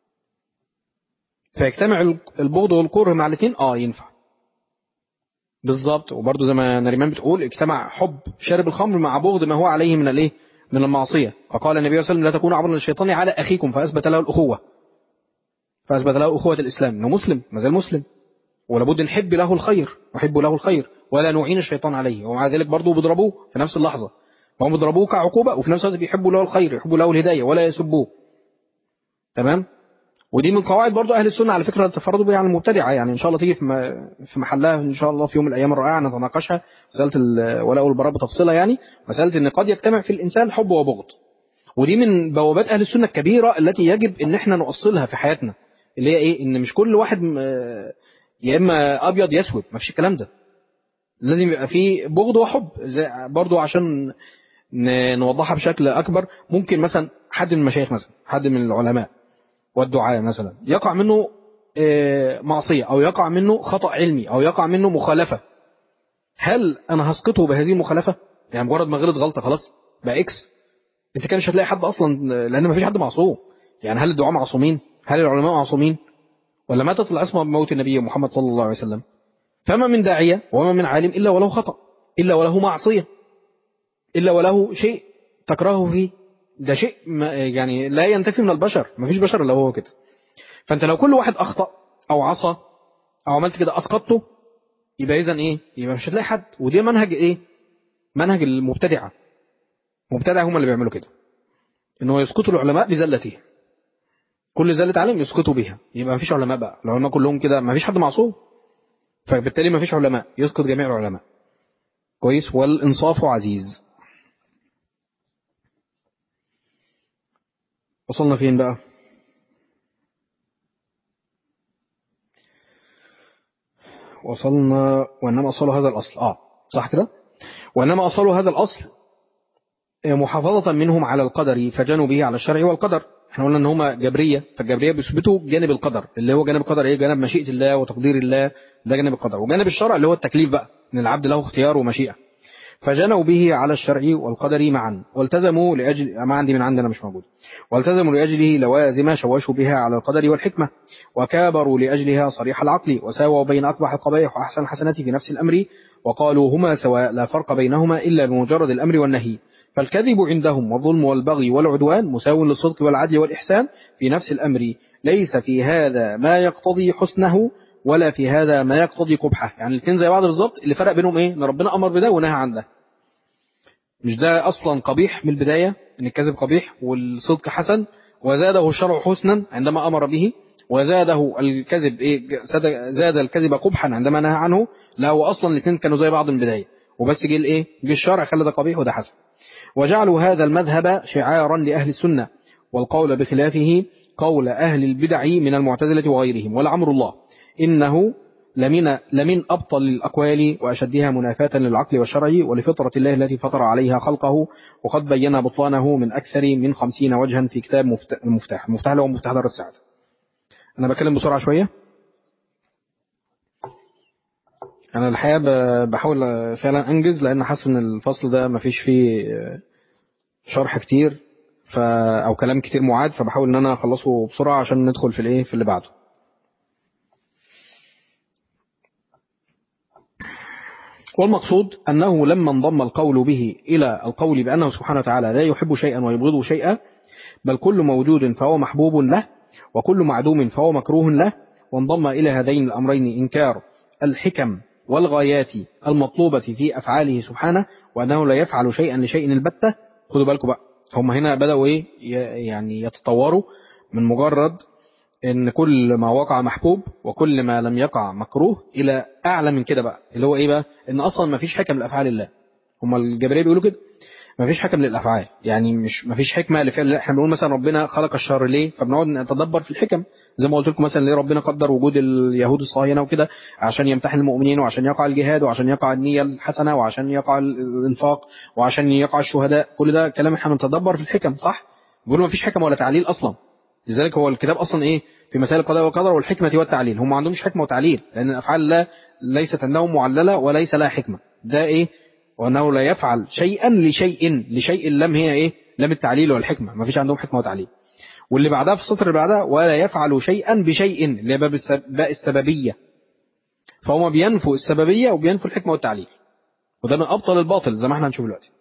فيجتمع البغض والكره مع الاثنين اه ينفع بالظبط وبرضه زي ما نريمان بتقول اجتمع حب شارب الخمر مع بغض ما هو عليه من الايه من المعصية فقال النبي صلى الله عليه وسلم لا تكونوا عبدا للشيطان على أخيكم فأثبت له الأخوة فأثبت له أخوة الإسلام إنه مسلم ما زال مسلم ولابد نحب له الخير نحب له الخير ولا نعين الشيطان عليه ومع ذلك برضه بيضربوه في نفس اللحظة فهم بيضربوه كعقوبة وفي نفس الوقت بيحبوا له الخير يحبوا له الهداية ولا يسبوه تمام ودي من قواعد برضو أهل السنة على فكرة التفرد بها عن المبتدعة يعني إن شاء الله تيجي في في محلها إن شاء الله في يوم من الأيام الرائعة نتناقشها مسألة الولاء والبراء بتفصيلها يعني مسألة إن قد يجتمع في الإنسان حب وبغض ودي من بوابات أهل السنة الكبيرة التي يجب إن إحنا نؤصلها في حياتنا اللي هي إيه إن مش كل واحد يا إما أبيض يسود ما فيش الكلام ده لازم يبقى فيه بغض وحب زي برضو عشان نوضحها بشكل أكبر ممكن مثلا حد من المشايخ مثلا حد من العلماء والدعاء مثلا يقع منه معصية أو يقع منه خطأ علمي أو يقع منه مخالفة هل أنا هسقطه بهذه المخالفة يعني مجرد ما غلط غلطة خلاص بقى إكس أنت كان مش هتلاقي حد أصلا لأن ما فيش حد معصوم يعني هل الدعاء معصومين هل العلماء معصومين ولا ماتت العصمة بموت النبي محمد صلى الله عليه وسلم فما من داعية وما من عالم إلا وله خطأ إلا وله معصية إلا وله شيء تكرهه فيه ده شيء يعني لا ينتفي من البشر ما فيش بشر إلا هو كده فأنت لو كل واحد أخطأ أو عصى أو عملت كده أسقطته يبقى إذن إيه يبقى مش هتلاقي حد ودي منهج إيه منهج المبتدعة مبتدع هم اللي بيعملوا كده إنه يسقطوا العلماء بزلته كل زلة عالم يسقطوا بها يبقى ما فيش علماء بقى العلماء كلهم كده ما فيش حد معصوم فبالتالي ما فيش علماء يسقط جميع العلماء كويس والإنصاف عزيز وصلنا فين بقى وصلنا وإنما أصلوا هذا الأصل آه صح كده وإنما أصلوا هذا الأصل محافظة منهم على القدر فجنوا به على الشرع والقدر احنا قلنا ان هم جبرية فالجبرية بيثبتوا جانب القدر اللي هو جانب القدر ايه جانب مشيئة الله وتقدير الله ده جانب القدر وجانب الشرع اللي هو التكليف بقى ان العبد له اختيار ومشيئة فجنوا به على الشرع والقدر معا والتزموا لأجل ما عندي من عندنا مش موجود والتزموا لأجله لوازم شوشوا بها على القدر والحكمة وكابروا لأجلها صريح العقل وساووا بين أقبح القبائح وأحسن الحسنات في نفس الأمر وقالوا هما سواء لا فرق بينهما إلا بمجرد الأمر والنهي فالكذب عندهم والظلم والبغي والعدوان مساو للصدق والعدل والإحسان في نفس الأمر ليس في هذا ما يقتضي حسنه ولا في هذا ما يقتضي قبحه يعني الاثنين زي بعض بالظبط اللي فرق بينهم ايه ان ربنا امر بده ونهى عن ده مش ده اصلا قبيح من البدايه ان الكذب قبيح والصدق حسن وزاده الشرع حسنا عندما امر به وزاده الكذب إيه زاد- زاد الكذب قبحا عندما نهى عنه لا هو أصلا الاثنين كانوا زي بعض من البداية وبس جه الإيه جه الشرع خلى ده قبيح وده حسن وجعلوا هذا المذهب شعارا لأهل السنة والقول بخلافه قول أهل البدع من المعتزلة وغيرهم ولعمر الله إنه لمن, لمن أبطل الأقوال وأشدها منافاة للعقل والشرع ولفطرة الله التي فطر عليها خلقه وقد بين بطلانه من أكثر من خمسين وجها في كتاب مفت- المفتاح المفتاح اللي هو مفتاح دار السعادة أنا بكلم بسرعة شوية أنا الحقيقة ب- بحاول فعلا أنجز لأن حاسس إن الفصل ده مفيش فيه شرح كتير ف... أو كلام كتير معاد فبحاول إن أنا أخلصه بسرعة عشان ندخل في الإيه في اللي بعده والمقصود أنه لما انضم القول به إلى القول بأنه سبحانه وتعالى لا يحب شيئا ويبغض شيئا بل كل موجود فهو محبوب له وكل معدوم فهو مكروه له وانضم إلى هذين الأمرين إنكار الحكم والغايات المطلوبة في أفعاله سبحانه وأنه لا يفعل شيئا لشيء البتة خدوا بالكم بقى هم هنا بدأوا إيه ي- يعني يتطوروا من مجرد ان كل ما وقع محبوب وكل ما لم يقع مكروه الى اعلى من كده بقى اللي هو ايه بقى ان اصلا ما فيش حكم لافعال الله هم الجبريه بيقولوا كده ما فيش حكم للافعال يعني مش ما فيش حكمه لفعل الله. احنا بنقول مثلا ربنا خلق الشر ليه فبنقعد نتدبر في الحكم زي ما قلت لكم مثلا ليه ربنا قدر وجود اليهود الصهاينه وكده عشان يمتحن المؤمنين وعشان يقع الجهاد وعشان يقع النيه الحسنه وعشان يقع الانفاق وعشان يقع الشهداء كل ده كلام احنا بنتدبر في الحكم صح بيقولوا ما فيش حكم ولا تعليل اصلا لذلك هو الكتاب اصلا ايه في مسائل القضاء والقدر والحكمه والتعليل هم ما عندهمش حكمه وتعليل لان الافعال لا ليست عندهم معلله وليس لها حكمه ده ايه وانه لا يفعل شيئا لشيء لشيء لم هي ايه لم التعليل والحكمه ما فيش عندهم حكمه وتعليل واللي بعدها في السطر اللي بعدها ولا يفعل شيئا بشيء اللي هي باب السب- باء السببيه فهم بينفوا السببيه وبينفوا الحكمه والتعليل وده من ابطل الباطل زي ما احنا هنشوف دلوقتي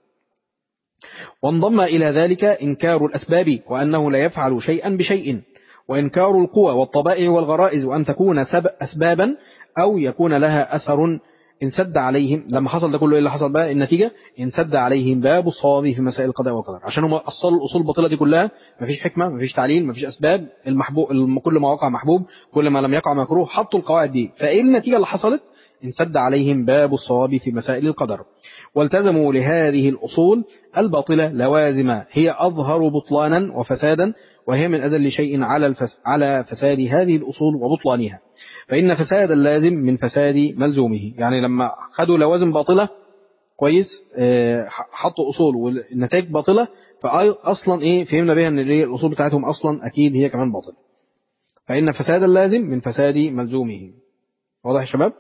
وانضم إلى ذلك إنكار الأسباب وأنه لا يفعل شيئا بشيء وإنكار القوى والطبائع والغرائز وأن تكون سب أسبابا أو يكون لها أثر انسد عليهم لما حصل ده كله ايه اللي حصل بقى النتيجة انسد عليهم باب الصواب في مسائل القضاء والقدر عشان هم أصلوا الأصول الباطلة دي كلها مفيش حكمة مفيش تعليل مفيش أسباب المحبوب الم- كل ما وقع محبوب كل ما لم يقع مكروه حطوا القواعد دي فإيه النتيجة اللي حصلت انسد عليهم باب الصواب في مسائل القدر والتزموا لهذه الأصول الباطلة لوازم هي أظهر بطلانا وفسادا وهي من أدل شيء على الفس على فساد هذه الأصول وبطلانها فإن فساد اللازم من فساد ملزومه يعني لما خدوا لوازم باطلة كويس آه، حطوا أصول والنتائج باطلة فأصلا إيه فهمنا بها أن إيه الأصول بتاعتهم أصلا أكيد هي كمان باطلة فإن فساد اللازم من فساد ملزومه واضح يا شباب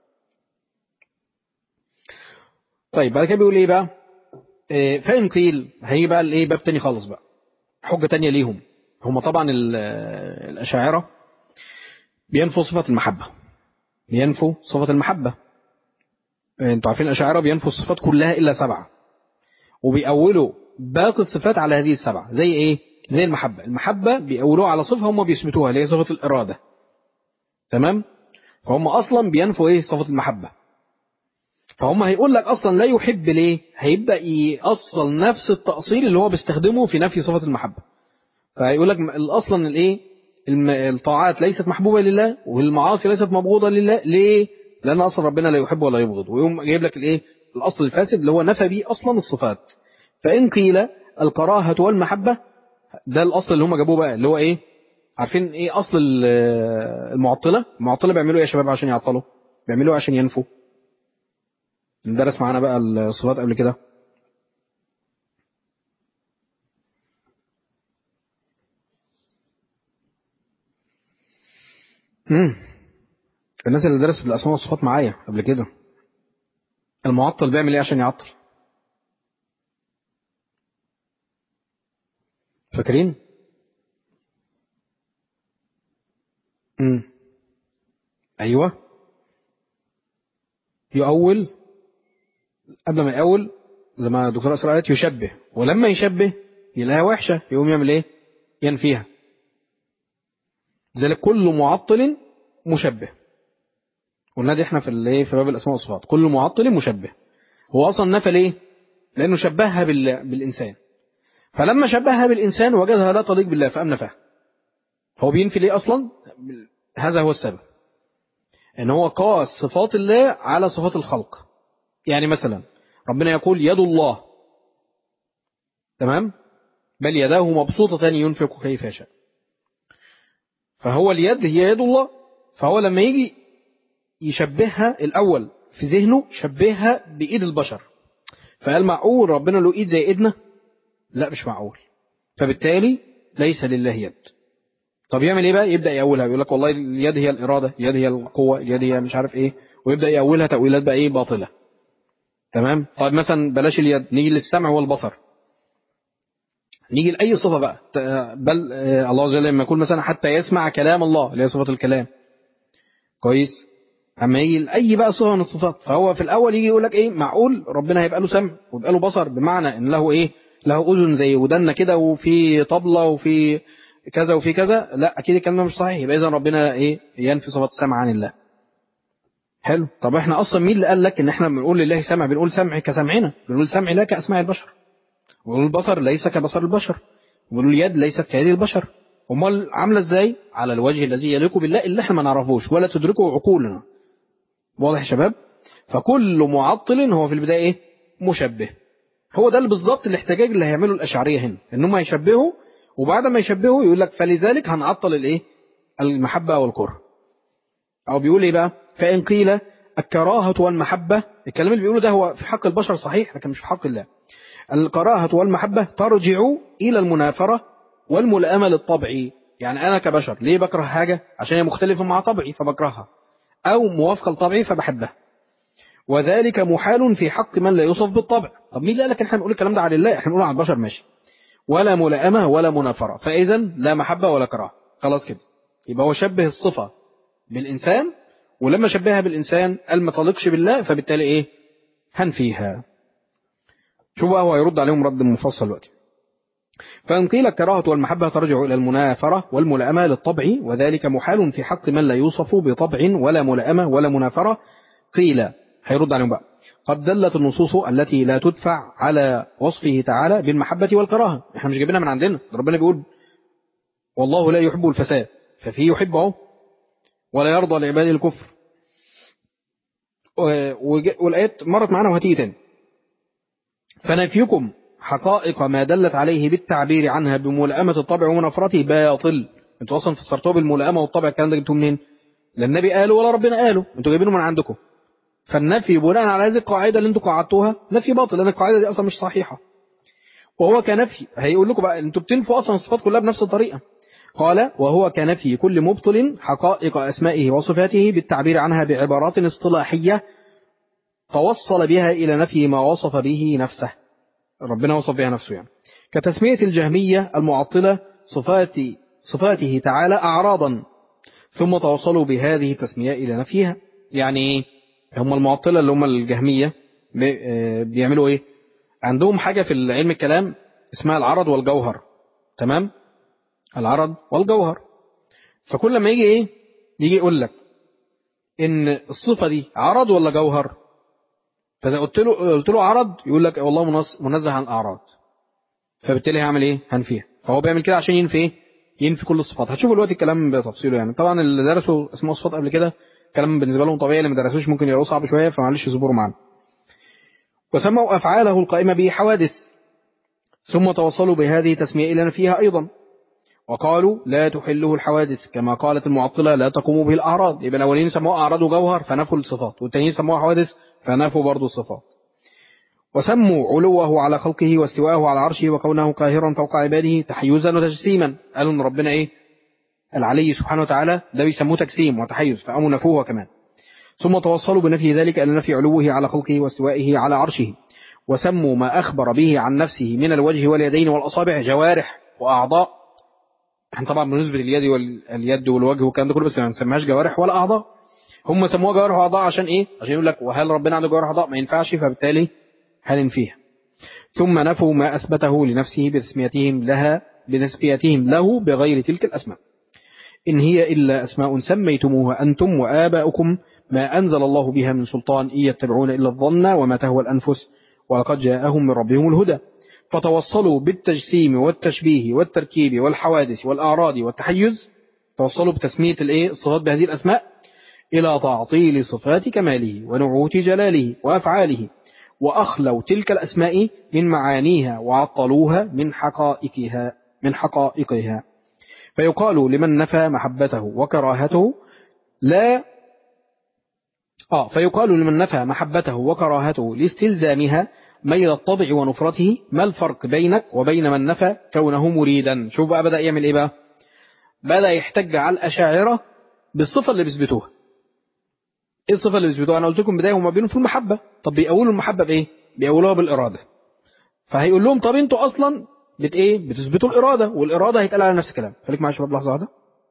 طيب بعد كده بيقول ايه بقى إيه فإن قيل هيجي بقى الايه باب تاني خالص بقى حجة تانية ليهم هم طبعا ال- الأشاعرة بينفوا صفة المحبة بينفوا صفة المحبة إيه، انتوا عارفين الأشاعرة بينفوا الصفات كلها إلا سبعة وبيأولوا باقي الصفات على هذه السبعة زي ايه زي المحبة المحبة بيأولوها على صفة هم بيثبتوها اللي هي صفة الإرادة تمام فهم أصلا بينفوا ايه صفة المحبة فهم هيقول لك اصلا لا يحب ليه هيبدا يأصل نفس التأصيل اللي هو بيستخدمه في نفي صفة المحبة فهيقول لك اصلا الايه الم- الطاعات ليست محبوبة لله والمعاصي ليست مبغوضة لله ليه لان اصلا ربنا لا يحب ولا يبغض ويقوم جايب لك الايه الاصل الفاسد اللي هو نفى بيه اصلا الصفات فان قيل الكراهة والمحبة ده الاصل اللي هم جابوه بقى اللي هو ايه عارفين ايه اصل ال- المعطلة المعطلة بيعملوا ايه يا شباب عشان يعطلوا بيعملوا ايه عشان ينفوا درس معانا بقى الصفات قبل كده امم الناس اللي درست الاسماء والصفات معايا قبل كده المعطل بيعمل ايه عشان يعطل فاكرين امم ايوه يؤول قبل ما يأول زي ما الدكتور أسرار قالت يشبه ولما يشبه يلاقيها وحشة يقوم يعمل ايه ينفيها ذلك كل معطل مشبه قلنا دي احنا في الايه في باب الاسماء والصفات كل معطل مشبه هو اصلا نفى ليه لانه شبهها بال... بالانسان فلما شبهها بالانسان وجدها لا تليق بالله فقام نفاها هو بينفي ليه اصلا هذا هو السبب ان هو قاس صفات الله على صفات الخلق يعني مثلا ربنا يقول يد الله تمام بل يداه مبسوطتان ينفق كيف يشاء فهو اليد هي يد الله فهو لما يجي يشبهها الأول في ذهنه شبهها بإيد البشر فقال معقول ربنا له إيد زي إيدنا لا مش معقول فبالتالي ليس لله يد طب يعمل ايه بقى يبدا يأولها يقول لك والله اليد هي الاراده اليد هي القوه اليد هي مش عارف ايه ويبدا يأولها تأويلات بقى ايه باطله تمام طيب مثلا بلاش اليد نيجي للسمع والبصر نيجي لاي صفه بقى بل الله عز وجل لما يقول مثلا حتى يسمع كلام الله اللي هي صفه الكلام كويس اما يجي لاي بقى صفه من الصفات فهو في الاول يجي يقول لك ايه معقول ربنا هيبقى له سمع ويبقى له بصر بمعنى ان له ايه له اذن زي ودنا كده وفي طبله وفي كذا وفي كذا لا اكيد الكلام ده مش صحيح يبقى اذا ربنا ايه ينفي صفات السمع عن الله حلو طب احنا اصلا مين اللي قال لك ان احنا بنقول لله سمع بنقول سمع كسمعنا بنقول سمع لا كاسماع البشر ونقول البصر ليس كبصر البشر ونقول اليد ليست كيد البشر امال عامله ازاي على الوجه الذي يليق بالله اللي احنا ما نعرفوش ولا تدركه عقولنا واضح يا شباب فكل معطل هو في البدايه ايه مشبه هو ده اللي بالظبط الاحتجاج اللي هيعمله الاشعريه هنا ان هم يشبهوا وبعد ما يشبهوا يقول لك فلذلك هنعطل الايه المحبه والكره او بيقول ايه بقى فان قيل الكراهه والمحبه الكلام اللي بيقوله ده هو في حق البشر صحيح لكن مش في حق الله الكراهه والمحبه ترجع الى المنافره والملائمه للطبع يعني انا كبشر ليه بكره حاجه عشان هي مختلفه مع طبعي فبكرهها او موافقه لطبعي فبحبها وذلك محال في حق من لا يوصف بالطبع طب مين اللي قال لك احنا نقول الكلام ده على الله احنا نقول على البشر ماشي ولا ملائمة ولا منافرة فإذا لا محبة ولا كراهه خلاص كده يبقى هو شبه الصفة بالإنسان ولما شبهها بالإنسان قال ما تليقش بالله فبالتالي إيه هنفيها شوف بقى هو يرد عليهم رد مفصل دلوقتي فإن قيل الكراهة والمحبة ترجع إلى المنافرة والملائمة للطبع وذلك محال في حق من لا يوصف بطبع ولا ملائمة ولا منافرة قيل هيرد عليهم بقى قد دلت النصوص التي لا تدفع على وصفه تعالى بالمحبة والكراهة احنا مش جايبينها من عندنا ربنا بيقول والله لا يحب الفساد ففيه يحبه ولا يرضى لعباد الكفر والآيات مرت معنا وهتيجي تاني فنفيكم حقائق ما دلت عليه بالتعبير عنها بملائمة الطبع ومنافرته باطل انتوا اصلا فسرتوها بالملائمة والطبع الكلام ده جبتوه منين؟ لا النبي قاله ولا ربنا قاله انتوا جايبينه من عندكم فالنفي بناء على هذه القاعدة اللي انتوا قعدتوها نفي باطل لأن القاعدة دي أصلا مش صحيحة وهو كنفي هيقول لكم بقى انتوا بتنفوا أصلا الصفات كلها بنفس الطريقة قال وهو كنفي كل مبطل حقائق أسمائه وصفاته بالتعبير عنها بعبارات اصطلاحية توصل بها إلى نفي ما وصف به نفسه ربنا وصف بها نفسه يعني كتسمية الجهمية المعطلة صفات صفاته تعالى أعراضا ثم توصلوا بهذه التسمية إلى نفيها يعني ايه هم المعطلة اللي هم الجهمية بيعملوا ايه عندهم حاجة في علم الكلام اسمها العرض والجوهر تمام العرض والجوهر فكل ما يجي ايه يجي يقول لك ان الصفة دي عرض ولا جوهر فاذا قلت له قلت له عرض يقول لك والله منزه عن الاعراض فبالتالي هعمل ايه هنفيها فهو بيعمل كده عشان ينفي ايه ينفي كل الصفات هتشوفوا دلوقتي الكلام بتفصيله يعني طبعا اللي درسوا اسماء الصفات قبل كده كلام بالنسبة لهم طبيعي اللي ما درسوش ممكن يلاقوه صعب شوية فمعلش اصبروا معانا وسموا أفعاله القائمة به حوادث ثم توصلوا بهذه التسمية إلى نفيها أيضا وقالوا لا تحله الحوادث كما قالت المعطلة لا تقوم به الأعراض يبقى الأولين سموها أعراض وجوهر فنفوا الصفات والتانيين سموها حوادث فنفوا برضو الصفات وسموا علوه على خلقه واستواءه على عرشه وكونه قاهرا فوق عباده تحيزا وتجسيما قالوا ان ربنا ايه العلي سبحانه وتعالى ده بيسموه تجسيم وتحيز فقاموا نفوه كمان ثم توصلوا بنفي ذلك إلى نفي علوه على خلقه واستوائه على عرشه وسموا ما أخبر به عن نفسه من الوجه واليدين والأصابع جوارح وأعضاء احنا طبعا بالنسبة لليد واليد والوجه والكلام ده كله بس ما نسميهاش جوارح ولا أعضاء هم سموها جوارح وأعضاء عشان إيه؟ عشان يقول لك وهل ربنا عنده جوارح وأعضاء ما ينفعش فبالتالي هننفيها ثم نفوا ما أثبته لنفسه بتسميتهم لها بتسميتهم له بغير تلك الأسماء إن هي إلا أسماء سميتموها أنتم وآباؤكم ما أنزل الله بها من سلطان إن يتبعون إلا الظن وما تهوى الأنفس ولقد جاءهم من ربهم الهدى فتوصلوا بالتجسيم والتشبيه والتركيب والحوادث والأعراض والتحيز توصلوا بتسمية الايه الصفات بهذه الأسماء إلى تعطيل صفات كماله ونعوت جلاله وأفعاله وأخلوا تلك الأسماء من معانيها وعطلوها من حقائقها من حقائقها فيقال لمن نفى محبته وكراهته لا آه فيقال لمن نفى محبته وكراهته لاستلزامها ميل الطبع ونفرته ما الفرق بينك وبين من نفى كونه مريدا شوف بقى بدأ يعمل ايه بقى بدأ يحتج على الأشاعرة بالصفة اللي بيثبتوها ايه الصفة اللي بيثبتوها انا قلت لكم بداية هم بينهم في المحبة طب بيقولوا المحبة بايه بيقولوها بالإرادة فهيقول لهم طب انتوا اصلا بت ايه بتثبتوا الإرادة والإرادة هيتقال على نفس الكلام خليك معايا شباب لحظة واحدة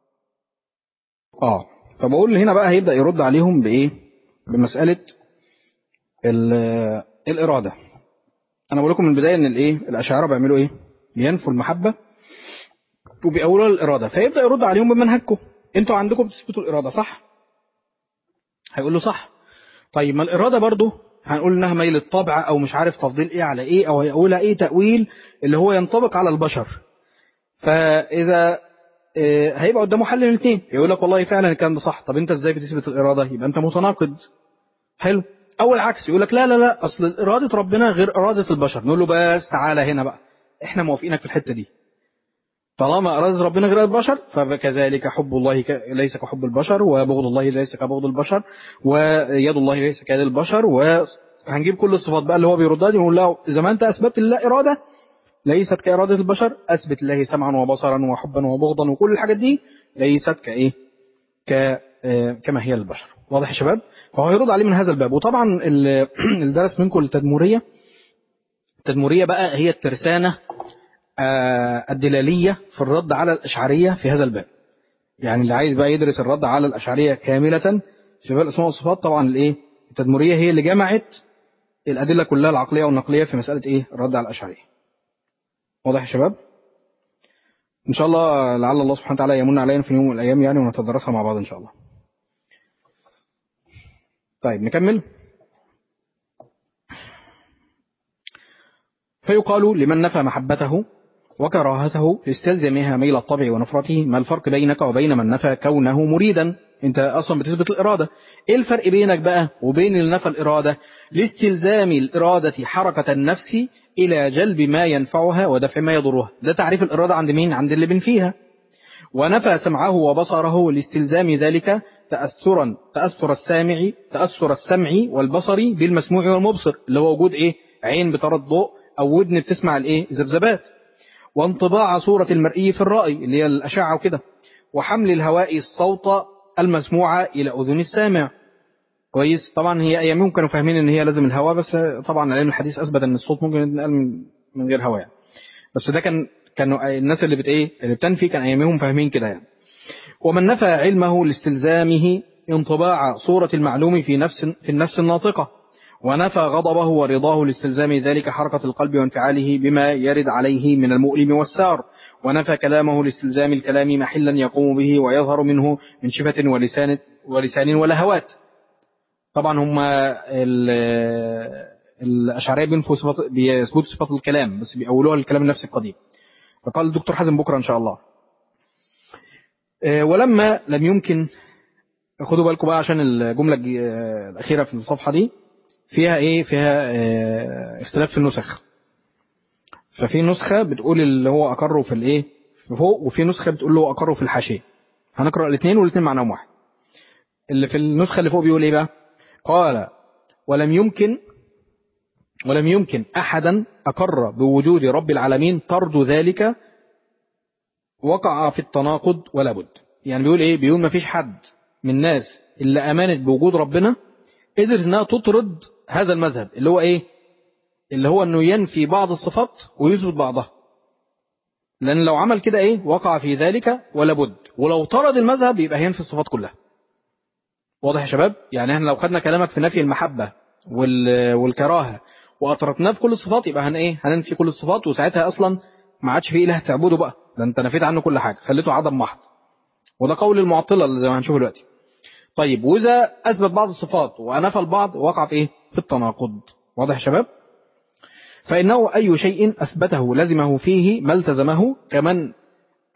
اه فبقول هنا بقى هيبدأ يرد عليهم بايه بمسألة الإرادة انا بقول لكم من البدايه ان الايه الاشاعره بيعملوا ايه بينفوا المحبه وبيقولوا الاراده فيبدا يرد عليهم بمنهجكم انتوا عندكم بتثبتوا الاراده صح هيقول له صح طيب ما الاراده برضو هنقول انها ميل الطبع او مش عارف تفضيل ايه على ايه او هيقولها ايه تاويل اللي هو ينطبق على البشر فاذا هيبقى قدامه حل من الاثنين يقول لك والله فعلا الكلام ده صح طب انت ازاي بتثبت الاراده يبقى انت متناقض حلو او العكس يقول لك لا لا لا اصل اراده ربنا غير اراده البشر نقول له بس تعالى هنا بقى احنا موافقينك في الحته دي طالما اراده ربنا غير البشر فكذلك حب الله ك... ليس كحب البشر وبغض الله ليس كبغض البشر ويد الله ليس كيد البشر وهنجيب كل الصفات بقى اللي هو بيردها دي ونقول له اذا ما انت اثبتت لله اراده ليست كاراده البشر اثبت الله سمعا وبصرا وحبا وبغضا وكل الحاجات دي ليست كايه ك... كما هي للبشر واضح يا شباب فهو يرد عليه من هذا الباب وطبعا اللي درس منكم التدمورية التدمورية بقى هي الترسانة الدلالية في الرد على الأشعرية في هذا الباب يعني اللي عايز بقى يدرس الرد على الأشعرية كاملة في باب الأسماء والصفات طبعا الإيه التدمورية هي اللي جمعت الأدلة كلها العقلية والنقلية في مسألة إيه الرد على الأشعرية واضح يا شباب إن شاء الله لعل الله سبحانه وتعالى يمن علينا في يوم من الأيام يعني ونتدرسها مع بعض إن شاء الله طيب نكمل فيقال لمن نفى محبته وكراهته لاستلزمها ميل الطبع ونفرته ما الفرق بينك وبين من نفى كونه مريدا انت اصلا بتثبت الاراده ايه الفرق بينك بقى وبين اللي نفى الاراده لاستلزام الاراده حركه النفس الى جلب ما ينفعها ودفع ما يضرها ده تعريف الاراده عند مين عند اللي بنفيها ونفى سمعه وبصره لاستلزام ذلك تأثرا تأثر السامع تأثر السمع والبصر بالمسموع والمبصر اللي هو وجود ايه عين بترى الضوء او ودن بتسمع الايه ذبذبات وانطباع صورة المرئي في الرأي اللي هي الأشعة وكده وحمل الهواء الصوت المسموع إلى أذن السامع كويس طبعا هي أيامهم كانوا فاهمين إن هي لازم الهواء بس طبعا العلم الحديث أثبت إن الصوت ممكن يتنقل من, من غير هواء يعني. بس ده كان كانوا الناس اللي بت ايه اللي بتنفي كان أيامهم فاهمين كده يعني ومن نفى علمه لاستلزامه انطباع صورة المعلوم في نفس في النفس الناطقة ونفى غضبه ورضاه لاستلزام ذلك حركة القلب وانفعاله بما يرد عليه من المؤلم والسار ونفى كلامه لاستلزام الكلام محلا يقوم به ويظهر منه من شفة ولسان ولسان ولهوات طبعا هم الأشعرية بينفوا صفات بيثبتوا صفات الكلام بس بيأولوها الكلام النفسي القديم فقال الدكتور حازم بكرة إن شاء الله ولما لم يمكن خدوا بالكم بقى عشان الجملة الأخيرة في الصفحة دي فيها ايه فيها اه اختلاف في النسخ ففي نسخة بتقول اللي هو أقره في الايه في فوق وفي نسخة بتقول له أقره في الحاشية هنقرأ الاثنين والاثنين معناهم واحد اللي في النسخة اللي فوق بيقول ايه بقى قال ولم يمكن ولم يمكن أحدا أقر بوجود رب العالمين طرد ذلك وقع في التناقض ولا بد يعني بيقول ايه بيقول ما فيش حد من الناس اللي امنت بوجود ربنا قدرت انها تطرد هذا المذهب اللي هو ايه اللي هو انه ينفي بعض الصفات ويثبت بعضها لان لو عمل كده ايه وقع في ذلك ولا بد ولو طرد المذهب يبقى هينفي الصفات كلها واضح يا شباب يعني احنا لو خدنا كلامك في نفي المحبة وال... والكراهة واطردناه في كل الصفات يبقى هن ايه هننفي كل الصفات وساعتها اصلا ما عادش في اله تعبده بقى ده انت نفيت عنه كل حاجة خليته عدم محض وده قول المعطلة اللي زي ما هنشوف دلوقتي طيب وإذا أثبت بعض الصفات ونفى البعض وقع في إيه؟ في التناقض واضح يا شباب فإنه أي شيء أثبته لزمه فيه ما التزمه كمن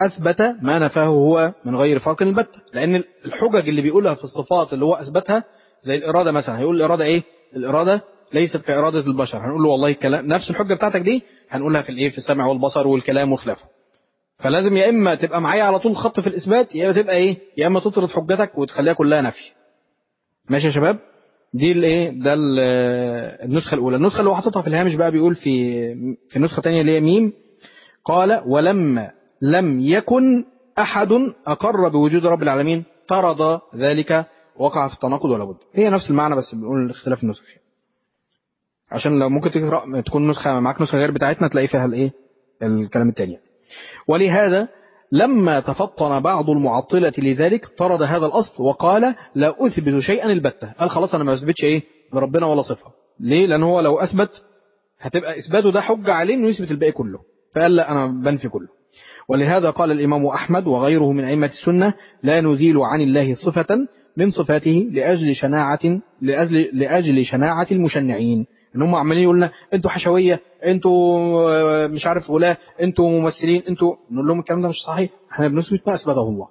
أثبت ما نفاه هو من غير فرق البتة لأن الحجج اللي بيقولها في الصفات اللي هو أثبتها زي الإرادة مثلا هيقول الإرادة إيه الإرادة ليست كإرادة البشر هنقول له والله الكلام نفس الحجة بتاعتك دي هنقولها في الإيه في السمع والبصر والكلام وخلافه فلازم يا إما تبقى معايا على طول خط في الإثبات يا إما تبقى إيه يا إما تطرد حجتك وتخليها كلها نفي ماشي يا شباب دي الايه ده النسخه الاولى النسخه اللي هو حاططها في الهامش بقى بيقول في في نسخه ثانيه اللي هي ميم قال ولما لم يكن احد اقر بوجود رب العالمين طرد ذلك وقع في التناقض ولا بد هي نفس المعنى بس بنقول اختلاف النسخ عشان لو ممكن تقرا تكون نسخه معاك نسخه غير بتاعتنا تلاقي فيها الايه الكلام التاني ولهذا لما تفطن بعض المعطلة لذلك طرد هذا الأصل وقال لا أثبت شيئا البتة قال خلاص أنا ما أثبتش إيه لربنا ولا صفة ليه لأن هو لو أثبت هتبقى إثباته ده حجة عليه إنه يثبت الباقي كله فقال لا أنا بنفي كله ولهذا قال الإمام أحمد وغيره من أئمة السنة لا نزيل عن الله صفة من صفاته لأجل شناعة لأجل, لأجل شناعة المشنعين ان هم عمالين يقولنا انتوا حشويه انتوا مش عارف ولا انتوا ممثلين انتوا نقول لهم الكلام ده مش صحيح احنا بنثبت ما اثبته الله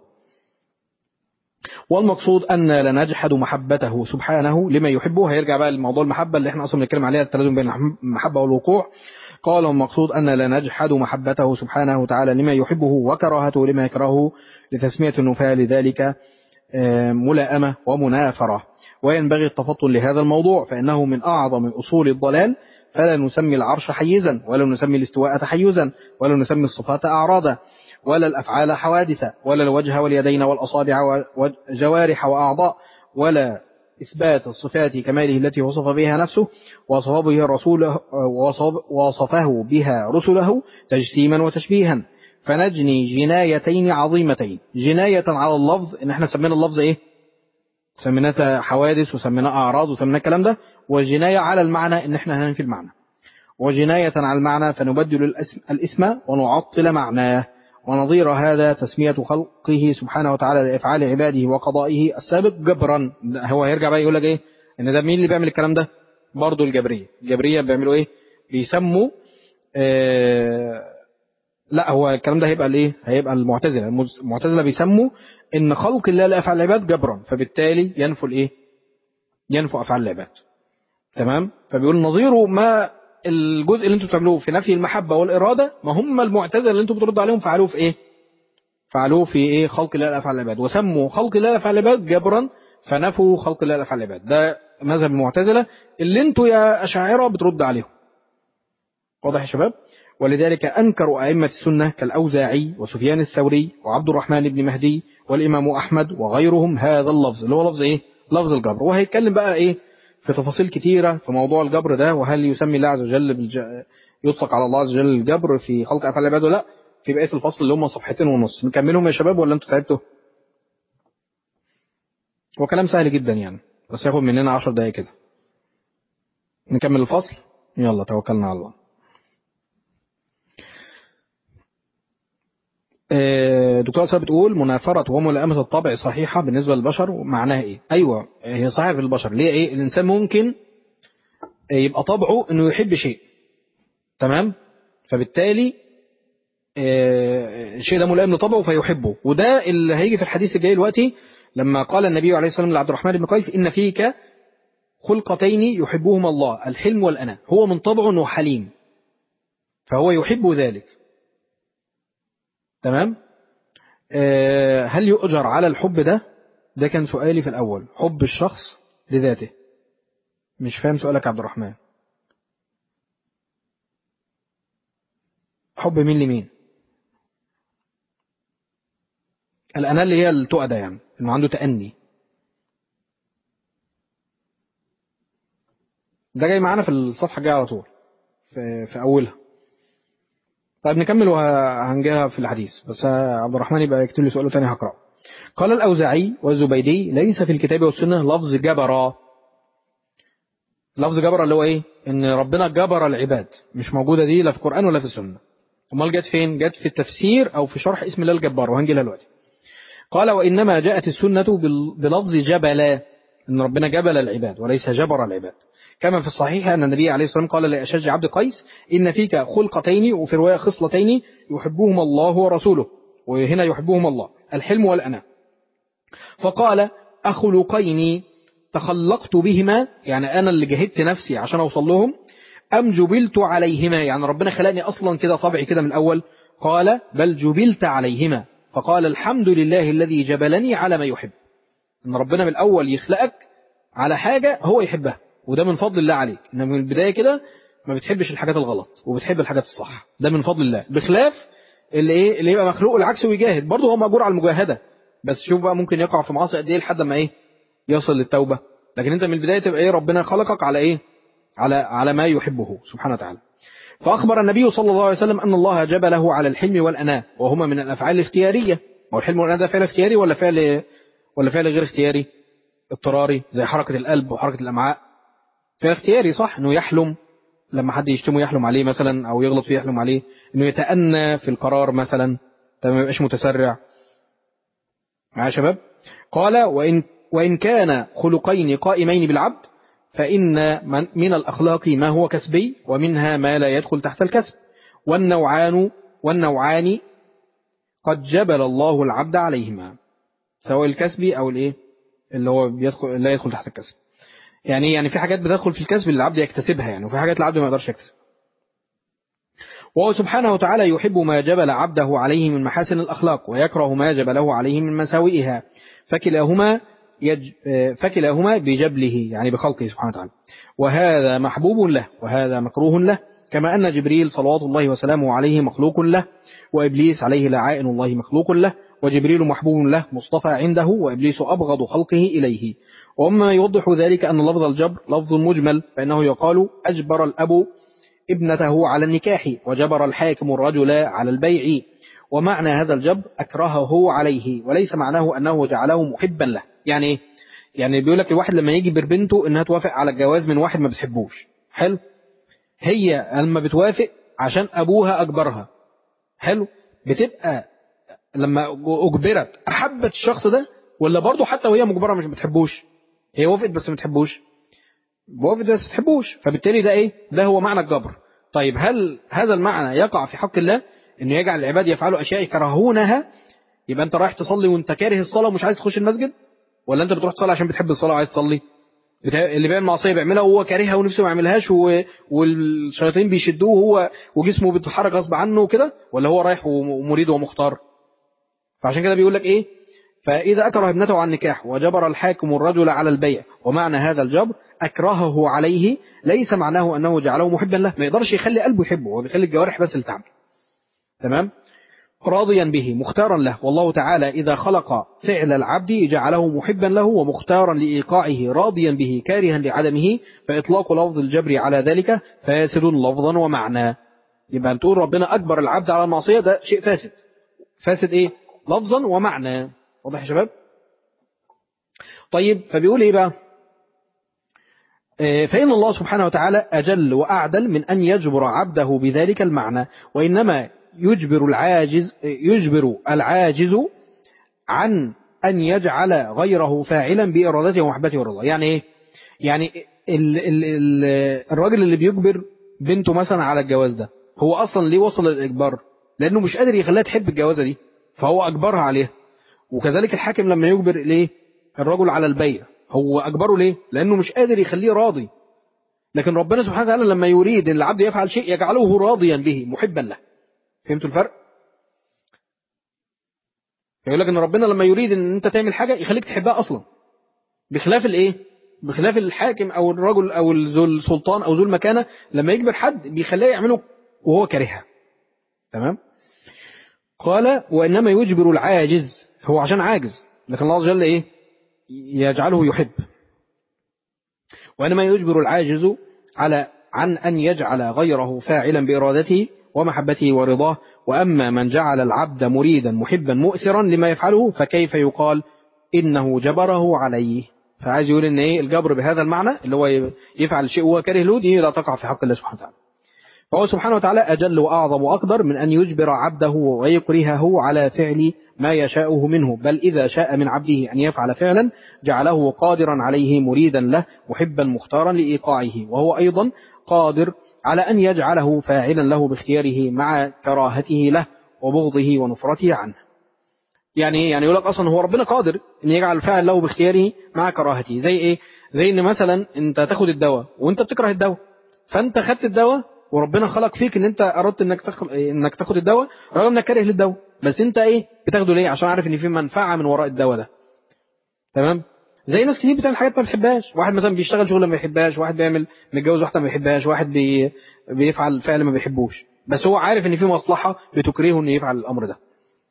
والمقصود ان لا نجحد محبته سبحانه لما يحبه هيرجع بقى لموضوع المحبه اللي احنا اصلا بنتكلم عليها التلازم بين المحبه والوقوع قال المقصود ان لا نجحد محبته سبحانه وتعالى لما يحبه وكراهته لما يكرهه لتسميه النفاة لذلك ملائمه ومنافره وينبغي التفطن لهذا الموضوع فإنه من أعظم أصول الضلال فلا نسمي العرش حيزا ولا نسمي الاستواء تحيزا ولا نسمي الصفات أعراضا ولا الأفعال حوادثا ولا الوجه واليدين والأصابع وجوارح وأعضاء ولا إثبات الصفات كماله التي وصف بها نفسه وصفه بها رسوله وصفه بها رسله تجسيما وتشبيها فنجني جنايتين عظيمتين جناية على اللفظ إن احنا سمينا اللفظ إيه سميناها حوادث وسميناها أعراض وسميناها الكلام ده والجناية على المعنى إن إحنا هننفي المعنى وجناية على المعنى فنبدل الاسم, الاسم ونعطل معناه ونظير هذا تسمية خلقه سبحانه وتعالى لأفعال عباده وقضائه السابق جبرا هو هيرجع بقى يقول لك إيه إن ده مين اللي بيعمل الكلام ده برضه الجبرية الجبرية بيعملوا إيه بيسموا آه لا هو الكلام ده هيبقى الايه هيبقى المعتزله المعتزله بيسموا ان خلق الله لافعال العباد جبرا فبالتالي ينفوا الايه ينفوا افعال العباد تمام فبيقول نظيره ما الجزء اللي انتم بتعملوه في نفي المحبه والاراده ما هم المعتزله اللي انتم بتردوا عليهم فعلوه في ايه فعلوه في ايه خلق الله لافعال العباد وسموا خلق الله لافعال العباد جبرا فنفوا خلق الله لافعال العباد ده مذهب المعتزله اللي انتم يا اشاعره بترد عليهم واضح يا شباب ولذلك أنكر أئمة السنة كالأوزاعي وسفيان الثوري وعبد الرحمن بن مهدي والإمام أحمد وغيرهم هذا اللفظ اللي هو لفظ إيه؟ لفظ الجبر وهيتكلم بقى إيه في تفاصيل كتيرة في موضوع الجبر ده وهل يسمي الله عز وجل بالج... يطلق على الله عز وجل الجبر في خلق أفعال العباد ولا لا في بقية الفصل اللي هم صفحتين ونص نكملهم يا شباب ولا أنتوا تعبتوا؟ هو كلام سهل جدا يعني بس ياخد مننا 10 دقايق كده نكمل الفصل يلا توكلنا على الله دكتور أسرى بتقول منافرة وملائمة الطبع صحيحة بالنسبة للبشر معناها إيه؟ أيوة هي صحيحة في البشر ليه إيه؟ الإنسان ممكن يبقى طبعه إنه يحب شيء تمام؟ فبالتالي الشيء ده ملائم لطبعه فيحبه وده اللي هيجي في الحديث الجاي دلوقتي لما قال النبي عليه الصلاة والسلام لعبد الرحمن بن قيس إن فيك خلقتين يحبهما الله الحلم والأنا هو من طبعه أنه حليم فهو يحب ذلك تمام آه هل يؤجر على الحب ده ده كان سؤالي في الأول حب الشخص لذاته مش فاهم سؤالك عبد الرحمن حب مين لمين الأنا اللي هي التؤدى يعني إنه عنده تأني ده جاي معانا في الصفحة الجاية على طول في, في أولها طيب نكمل وهنجيها في الحديث بس عبد الرحمن يبقى يكتب لي سؤاله تاني هقرأه قال الأوزاعي والزبيدي ليس في الكتاب والسنة لفظ جبرا لفظ جبر اللي هو ايه ان ربنا جبر العباد مش موجودة دي لا في القرآن ولا في السنة امال جت فين جت في التفسير او في شرح اسم الله الجبار وهنجي لها دلوقتي قال وإنما جاءت السنة بلفظ جبلا ان ربنا جبل العباد وليس جبر العباد كما في الصحيح أن النبي عليه الصلاة والسلام قال لأشج عبد قيس إن فيك خلقتين وفي رواية خصلتين يحبهما الله ورسوله وهنا يحبهم الله الحلم والأناة فقال أخلقين تخلقت بهما يعني أنا اللي جهدت نفسي عشان أوصل لهم أم جبلت عليهما يعني ربنا خلقني أصلا كده طبعي كده من الأول قال بل جبلت عليهما فقال الحمد لله الذي جبلني على ما يحب ان ربنا من الاول يخلقك على حاجة هو يحبها وده من فضل الله عليك ان من البداية كده ما بتحبش الحاجات الغلط وبتحب الحاجات الصح ده من فضل الله بخلاف اللي ايه اللي يبقى مخلوق العكس ويجاهد برضه هو مأجور على المجاهدة بس شوف بقى ممكن يقع في معاصي قد ايه لحد ما ايه يصل للتوبة لكن انت من البداية تبقى ايه ربنا خلقك على ايه على على ما يحبه سبحانه وتعالى فأخبر النبي صلى الله عليه وسلم أن الله جبله على الحلم والأناة وهما من الأفعال الاختيارية والحلم والأناة ده فعل اختياري ولا فعل ولا فعل غير اختياري اضطراري زي حركة القلب وحركة الأمعاء فعل اختياري صح انه يحلم لما حد يشتمه يحلم عليه مثلا او يغلط فيه يحلم عليه انه يتأنى في القرار مثلا ما يبقاش متسرع معايا يا شباب قال وإن, وإن كان خلقين قائمين بالعبد فإن من, من الأخلاق ما هو كسبي ومنها ما لا يدخل تحت الكسب والنوعان والنوعان قد جبل الله العبد عليهما سواء الكسبي أو الإيه اللي هو بيدخل لا يدخل تحت الكسب يعني يعني في حاجات بتدخل في الكسب اللي العبد يكتسبها يعني وفي حاجات العبد ما يقدرش يكتسب وهو سبحانه وتعالى يحب ما جبل عبده عليه من محاسن الأخلاق ويكره ما جبله عليه من مساوئها فكلاهما يج... فكلاهما بجبله يعني بخلقه سبحانه وتعالى وهذا محبوب له وهذا مكروه له كما أن جبريل صلوات الله وسلامه عليه مخلوق له وإبليس عليه لعائن الله مخلوق له وجبريل محبوب له مصطفى عنده وإبليس أبغض خلقه إليه وأما يوضح ذلك أن لفظ الجبر لفظ مجمل فإنه يقال أجبر الأب ابنته على النكاح وجبر الحاكم الرجل على البيع ومعنى هذا الجبر أكرهه عليه وليس معناه أنه جعله محبا له يعني ايه؟ يعني بيقول لك الواحد لما يجبر بنته انها توافق على الجواز من واحد ما بتحبوش حلو هي لما بتوافق عشان ابوها اجبرها حلو بتبقى لما اجبرت احبت الشخص ده ولا برضه حتى وهي مجبره مش بتحبوش هي وافقت بس ما بتحبوش وافقت بس ما بتحبوش فبالتالي ده ايه ده هو معنى الجبر طيب هل هذا المعنى يقع في حق الله انه يجعل العباد يفعلوا اشياء يكرهونها يبقى انت رايح تصلي وانت كاره الصلاه ومش عايز تخش المسجد ولا انت بتروح تصلي عشان بتحب الصلاه وعايز تصلي بتا... اللي بيعمل معصيه بيعملها وهو كارهها ونفسه ما يعملهاش و... والشياطين بيشدوه وهو وجسمه بيتحرك غصب عنه كده ولا هو رايح ومريد ومختار فعشان كده بيقول لك ايه فإذا أكره ابنته عن النكاح وجبر الحاكم الرجل على البيع ومعنى هذا الجبر أكرهه عليه ليس معناه أنه جعله محبا له ما يقدرش يخلي قلبه يحبه هو بيخلي الجوارح بس اللي تعمل تمام راضيا به مختارا له والله تعالى إذا خلق فعل العبد جعله محبا له ومختارا لإيقاعه راضيا به كارها لعدمه فإطلاق لفظ الجبر على ذلك فاسد لفظا ومعنى يبقى تقول ربنا أكبر العبد على المعصية ده شيء فاسد فاسد إيه لفظا ومعنى واضح يا شباب طيب فبيقول إيه بقى فإن الله سبحانه وتعالى أجل وأعدل من أن يجبر عبده بذلك المعنى وإنما يجبر العاجز يجبر العاجز عن أن يجعل غيره فاعلا بإرادته ومحبته ورضاه يعني إيه؟ يعني ال ال ال الراجل اللي بيجبر بنته مثلا على الجواز ده هو أصلا ليه وصل للإجبار لأنه مش قادر يخليها تحب الجوازة دي فهو أجبرها عليها وكذلك الحاكم لما يجبر ليه الرجل على البيع هو أجبره ليه لأنه مش قادر يخليه راضي لكن ربنا سبحانه وتعالى لما يريد أن العبد يفعل شيء يجعله راضيا به محبا له فهمتوا الفرق يقول لك ان ربنا لما يريد ان انت تعمل حاجة يخليك تحبها اصلا بخلاف الايه بخلاف الحاكم او الرجل او ذو السلطان او ذو المكانة لما يجبر حد بيخليه يعمله وهو كارهها تمام قال وانما يجبر العاجز هو عشان عاجز لكن الله عز وجل ايه يجعله يحب وانما يجبر العاجز على عن ان يجعل غيره فاعلا بارادته ومحبته ورضاه وأما من جعل العبد مريدا محبا مؤثرا لما يفعله فكيف يقال إنه جبره عليه فعايز يقول إن إيه الجبر بهذا المعنى اللي هو يفعل شيء وهو كاره له دي لا تقع في حق الله سبحانه وتعالى فهو سبحانه وتعالى أجل وأعظم وأقدر من أن يجبر عبده ويكرهه على فعل ما يشاءه منه بل إذا شاء من عبده أن يفعل فعلا جعله قادرا عليه مريدا له محبا مختارا لإيقاعه وهو أيضا قادر على أن يجعله فاعلا له باختياره مع كراهته له وبغضه ونفرته عنه يعني ايه يعني يقول لك اصلا هو ربنا قادر ان يجعل الفاعل له باختياره مع كراهته زي ايه زي ان مثلا انت تاخد الدواء وانت بتكره الدواء فانت خدت الدواء وربنا خلق فيك ان انت اردت انك تاخد انك تاخد الدواء رغم انك كاره للدواء بس انت ايه بتاخده ليه عشان عارف ان في منفعه من وراء الدواء ده تمام زي ناس كتير بتعمل حاجات ما بتحبهاش واحد مثلا بيشتغل شغل ما بيحبهاش واحد بيعمل متجوز واحده ما بيحبهاش واحد بي... بيفعل فعل ما بيحبوش بس هو عارف ان في مصلحه بتكرهه انه يفعل الامر ده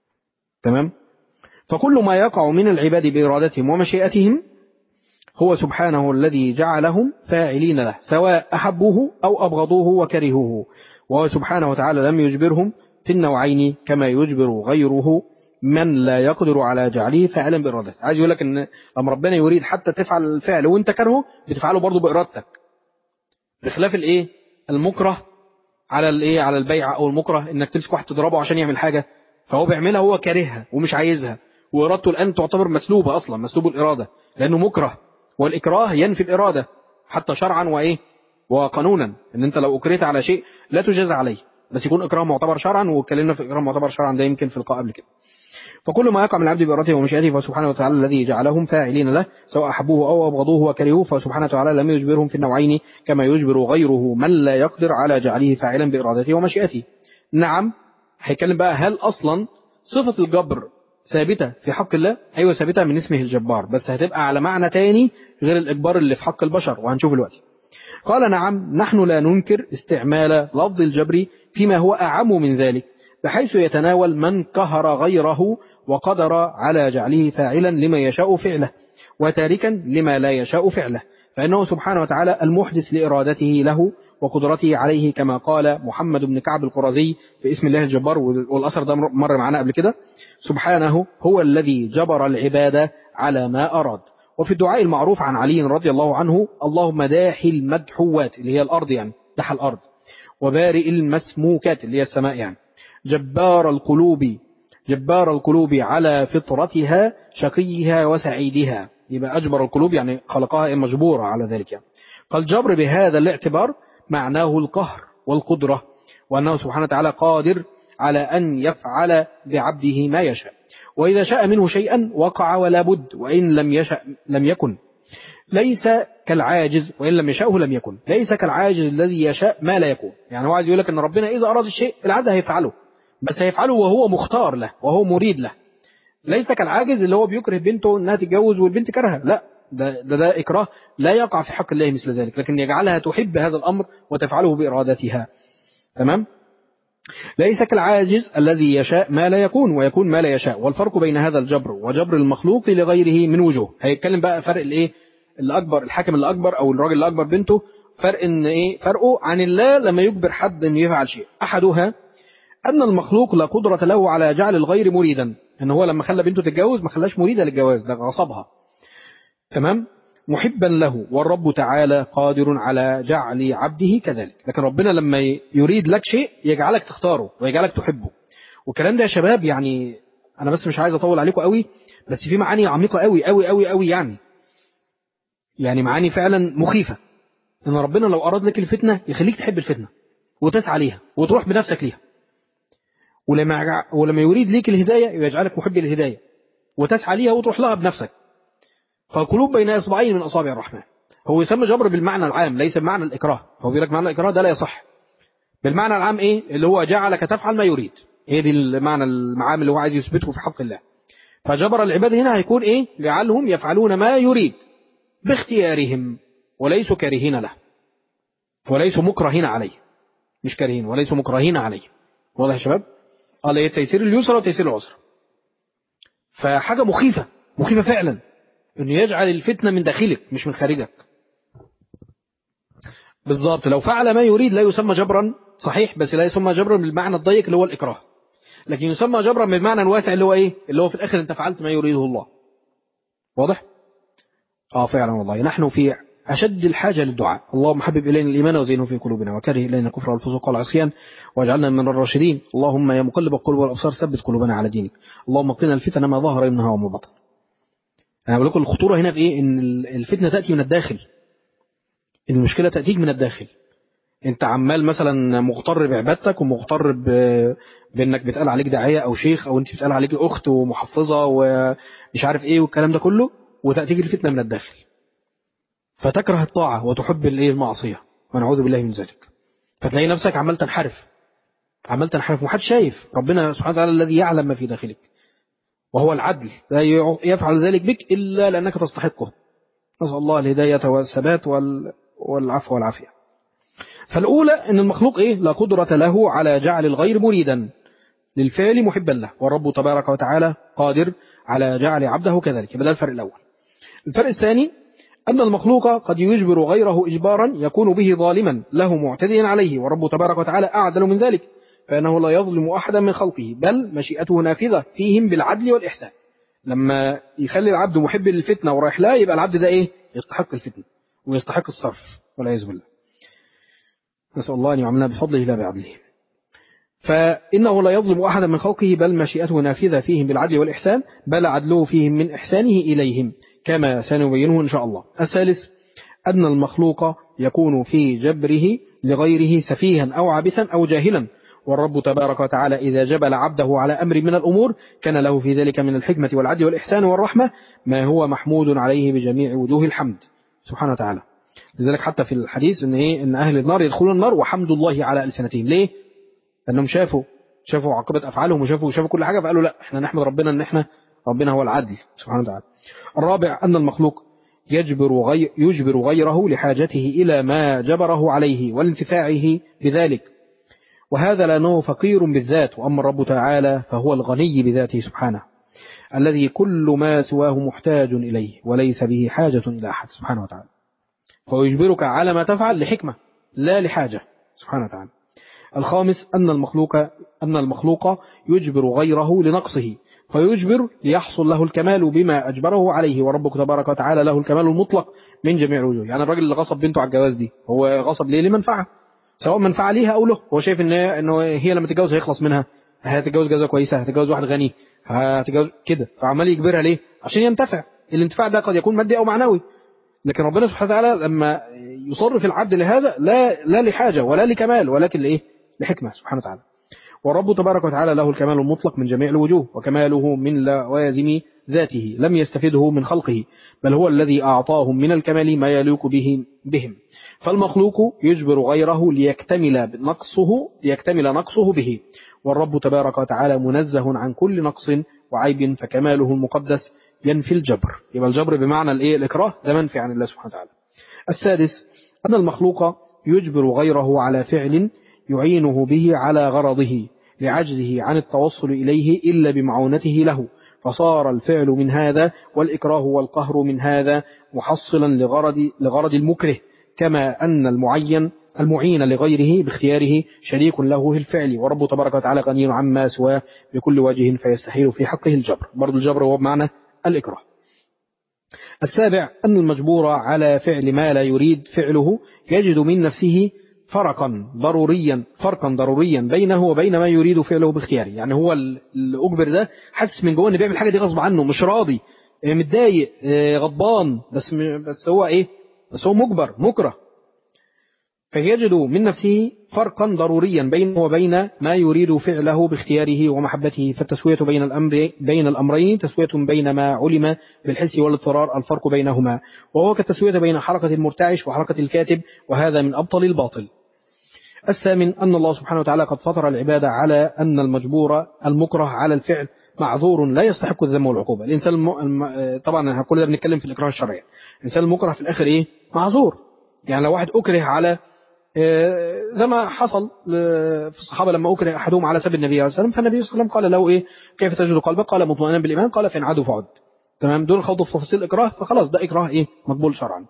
تمام فكل ما يقع من العباد بإرادتهم ومشيئتهم هو سبحانه الذي جعلهم فاعلين له سواء أحبوه أو أبغضوه وكرهوه وهو سبحانه وتعالى لم يجبرهم في النوعين كما يجبر غيره من لا يقدر على جعله فاعلا بإرادته عايز يقول لك ان لما ربنا يريد حتى تفعل الفعل وانت كرهه بتفعله برضه بإرادتك بخلاف الايه المكره على الايه على البيع او المكره انك تمسك واحد تضربه عشان يعمل حاجه فهو بيعملها هو كارهها ومش عايزها وإرادته الآن تعتبر مسلوبة أصلا مسلوب الإرادة لأنه مكره والإكراه ينفي الإرادة حتى شرعا وإيه وقانونا إن أنت لو أكرهت على شيء لا تجاز عليه بس يكون إكراه معتبر شرعا واتكلمنا في إكراه معتبر شرعا ده يمكن في لقاء قبل كده فكل ما يقع من العبد بإرادته ومشيئته فسبحانه وتعالى الذي جعلهم فاعلين له سواء أحبوه أو أبغضوه وكرهوه فسبحانه وتعالى لم يجبرهم في النوعين كما يجبر غيره من لا يقدر على جعله فاعلا بإرادته ومشيئته نعم هيتكلم بقى هل أصلا صفة الجبر ثابتة في حق الله أيوة ثابتة من اسمه الجبار بس هتبقى على معنى تاني غير الإجبار اللي في حق البشر وهنشوف الوقت قال نعم نحن لا ننكر استعمال لفظ الجبر فيما هو أعم من ذلك بحيث يتناول من قهر غيره وقدر على جعله فاعلا لما يشاء فعله وتاركا لما لا يشاء فعله فإنه سبحانه وتعالى المحدث لإرادته له وقدرته عليه كما قال محمد بن كعب القرزي في اسم الله الجبار والأثر ده مر معنا قبل كده سبحانه هو الذي جبر العباد على ما أراد وفي الدعاء المعروف عن علي رضي الله عنه اللهم داحي المدحوات اللي هي الأرض يعني دح الأرض وبارئ المسموكات اللي هي السماء يعني جبار القلوب جبار القلوب على فطرتها شقيها وسعيدها يبقى أجبر القلوب يعني خلقها مجبورة على ذلك يعني فالجبر بهذا الاعتبار معناه القهر والقدرة وأنه سبحانه وتعالى قادر على أن يفعل بعبده ما يشاء وإذا شاء منه شيئا وقع ولا بد وإن لم يشأ لم يكن ليس كالعاجز وإن لم يشاءه لم يكن ليس كالعاجز الذي يشاء ما لا يكون يعني هو عايز يقول لك أن ربنا إذا أراد الشيء العاده هيفعله بس هيفعله وهو مختار له وهو مريد له ليس كالعاجز اللي هو بيكره بنته انها تتجوز والبنت كرهها لا ده, ده ده إكراه لا يقع في حق الله مثل ذلك لكن يجعلها تحب هذا الأمر وتفعله بإرادتها تمام ليس كالعاجز الذي يشاء ما لا يكون ويكون ما لا يشاء والفرق بين هذا الجبر وجبر المخلوق لغيره من وجوه هيتكلم بقى فرق الايه الأكبر الحاكم الأكبر أو الراجل الأكبر بنته فرق ان ايه فرقه عن الله لما يجبر حد انه يفعل شيء احدها ان المخلوق لا قدرة له على جعل الغير مريدا ان هو لما خلى بنته تتجوز ما خلاش مريدة للجواز ده غصبها تمام محبا له والرب تعالى قادر على جعل عبده كذلك لكن ربنا لما يريد لك شيء يجعلك تختاره ويجعلك تحبه والكلام ده يا شباب يعني انا بس مش عايز اطول عليكم قوي بس في معاني عميقة قوي قوي قوي قوي يعني يعني معاني فعلا مخيفة ان ربنا لو اراد لك الفتنة يخليك تحب الفتنة وتسعى ليها وتروح بنفسك ليها ولما ولما يريد ليك الهداية يجعلك محب الهداية وتسعى ليها وتروح لها بنفسك فالقلوب بين اصبعين من اصابع الرحمن هو يسمى جبر بالمعنى العام ليس بمعنى الاكراه هو بيقول لك معنى الاكراه ده لا يصح بالمعنى العام ايه اللي هو جعلك تفعل ما يريد ايه دي المعنى المعام اللي هو عايز يثبته في حق الله فجبر العباد هنا هيكون ايه جعلهم يفعلون ما يريد باختيارهم وليسوا كارهين له وليسوا مكرهين عليه مش كارهين وليسوا مكرهين عليه واضح يا شباب قال ايه تيسير اليسرى وتيسير العسرى فحاجة مخيفة مخيفة فعلا انه يجعل الفتنة من داخلك مش من خارجك بالظبط لو فعل ما يريد لا يسمى جبرا صحيح بس لا يسمى جبرا بالمعنى الضيق اللي هو الإكراه لكن يسمى جبرا بالمعنى الواسع اللي هو ايه اللي هو في الآخر انت فعلت ما يريده الله واضح اه فعلا والله نحن في أشد الحاجة للدعاء اللهم حبب إلينا الإيمان وزينه في قلوبنا وكره إلينا الكفر والفسوق والعصيان واجعلنا من الراشدين اللهم يا مقلب القلوب والأبصار ثبت قلوبنا على دينك اللهم قنا الفتن ما ظهر منها وما بطن أنا بقول لكم الخطورة هنا في إيه إن الفتنة تأتي من الداخل المشكلة تأتيك من الداخل انت عمال مثلا مغتر بعبادتك ومغتر ب- بانك بتقال عليك داعيه او شيخ او انت بتقال عليك اخت ومحفظه ومش عارف ايه والكلام ده كله وتاتيك الفتنه من الداخل فتكره الطاعه وتحب الايه المعصيه ونعوذ بالله من ذلك فتلاقي نفسك عمال تنحرف عمال تنحرف ومحدش شايف ربنا سبحانه وتعالى الذي يعلم ما في داخلك وهو العدل لا يع- يفعل ذلك بك الا لانك تستحقه نسال الله الهدايه والثبات وال- والعفو والعافيه فالأولى أن المخلوق إيه لا قدرة له على جعل الغير مريدا للفعل محبا له والرب تبارك وتعالى قادر على جعل عبده كذلك يبقى ده الفرق الأول الفرق الثاني أن المخلوق قد يجبر غيره إجبارا يكون به ظالما له معتديا عليه والرب تبارك وتعالى أعدل من ذلك فإنه لا يظلم أحدا من خلقه بل مشيئته نافذة فيهم بالعدل والإحسان لما يخلي العبد محب للفتنة ورايح لا يبقى العبد ده إيه يستحق الفتنة ويستحق الصرف والعياذ بالله نسأل الله أن يعملنا بفضله لا بعدله فإنه لا يظلم أحدا من خلقه بل مشيئته نافذة فيهم بالعدل والإحسان بل عدله فيهم من إحسانه إليهم كما سنبينه إن شاء الله الثالث أن المخلوق يكون في جبره لغيره سفيها أو عبثا أو جاهلا والرب تبارك وتعالى إذا جبل عبده على أمر من الأمور كان له في ذلك من الحكمة والعدل والإحسان والرحمة ما هو محمود عليه بجميع وجوه الحمد سبحانه وتعالى لذلك حتى في الحديث ان ايه ان اهل النار يدخلون النار وحمد الله على السنتهم ليه لانهم شافوا شافوا عاقبه افعالهم وشافوا شافوا كل حاجه فقالوا لا احنا نحمد ربنا ان احنا ربنا هو العدل سبحانه وتعالى الرابع ان المخلوق يجبر غير يجبر غيره لحاجته الى ما جبره عليه والانتفاعه بذلك وهذا لانه فقير بالذات واما الرب تعالى فهو الغني بذاته سبحانه الذي كل ما سواه محتاج اليه وليس به حاجه الى احد سبحانه وتعالى فيجبرك على ما تفعل لحكمة لا لحاجة سبحانه وتعالى الخامس أن المخلوق أن المخلوق يجبر غيره لنقصه فيجبر ليحصل له الكمال بما أجبره عليه وربك تبارك وتعالى له الكمال المطلق من جميع الوجوه يعني الراجل اللي غصب بنته على الجواز دي هو غصب ليه لمنفعة سواء منفعة ليها أو له هو شايف إن إنه هي لما تتجوز هيخلص منها هتتجوز جوازة كويسة هتتجوز واحد غني هتتجوز كده فعمال يجبرها ليه عشان ينتفع الانتفاع ده قد يكون مادي أو معنوي لكن ربنا سبحانه وتعالى لما يصرف العبد لهذا لا لا لحاجة ولا لكمال ولكن لإيه لحكمة سبحانه وتعالى والرب تبارك وتعالى له الكمال المطلق من جميع الوجوه وكماله من لوازم ذاته لم يستفده من خلقه بل هو الذي أعطاهم من الكمال ما يليق به بهم فالمخلوق يجبر غيره ليكتمل نقصه ليكتمل نقصه به والرب تبارك وتعالى منزه عن كل نقص وعيب فكماله المقدس ينفي الجبر يبقى الجبر بمعنى الايه الاكراه ده منفي عن الله سبحانه وتعالى السادس أن المخلوق يجبر غيره على فعل يعينه به على غرضه لعجزه عن التوصل إليه إلا بمعونته له فصار الفعل من هذا والإكراه والقهر من هذا محصلا لغرض, لغرض المكره كما أن المعين المعين لغيره باختياره شريك له في الفعل ورب تبارك وتعالى غني عما سواه بكل وجه فيستحيل في حقه الجبر برضو الجبر هو بمعنى الإكراه السابع أن المجبور على فعل ما لا يريد فعله يجد من نفسه فرقا ضروريا فرقا ضروريا بينه وبين ما يريد فعله باختياره يعني هو الأجبر ده حاسس من جوه ان بيعمل حاجة دي غصب عنه مش راضي متضايق غضبان بس بس هو ايه بس هو مجبر مكره فيجد من نفسه فرقا ضروريا بينه وبين ما يريد فعله باختياره ومحبته فالتسوية بين الأمر بين الأمرين تسوية بين ما علم بالحس والاضطرار الفرق بينهما وهو كالتسوية بين حركة المرتعش وحركة الكاتب وهذا من أبطل الباطل الثامن أن الله سبحانه وتعالى قد فطر العبادة على أن المجبور المكره على الفعل معذور لا يستحق الذم والعقوبة الإنسان الم... طبعا كل ده بنتكلم في الإكراه الشرعي الإنسان المكره في الآخر إيه معذور يعني لو واحد أكره على زي ما حصل في الصحابة لما أكره أحدهم على سب النبي عليه الصلاة والسلام فالنبي صلى الله عليه وسلم قال له إيه كيف تجد قلبك قال مطمئنا بالإيمان قال فإن عدوا فعد تمام دون خوض في تفاصيل الإكراه فخلاص ده إكراه إيه مقبول شرعا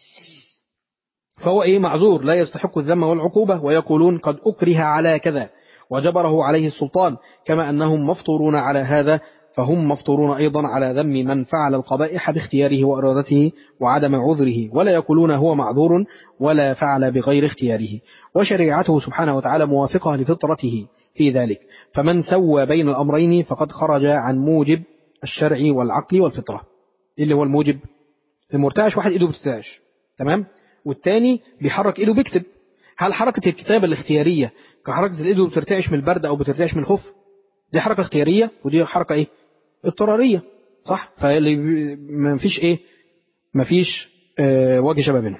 فهو إيه معذور لا يستحق الذم والعقوبة ويقولون قد أكره على كذا وجبره عليه السلطان كما أنهم مفطورون على هذا فهم مفطورون أيضا على ذم من فعل القبائح باختياره وإرادته وعدم عذره ولا يقولون هو معذور ولا فعل بغير اختياره وشريعته سبحانه وتعالى موافقة لفطرته في ذلك فمن سوى بين الأمرين فقد خرج عن موجب الشرع والعقل والفطرة اللي هو الموجب المرتعش واحد إيده بترتعش تمام والتاني بيحرك إيده بيكتب هل حركة الكتابة الاختيارية كحركة الإيد بترتعش من البرد أو بترتعش من الخوف دي حركة اختيارية ودي حركة إيه اضطرارية صح فاللي ما فيش إيه ما فيش آه وجه شبه بينهم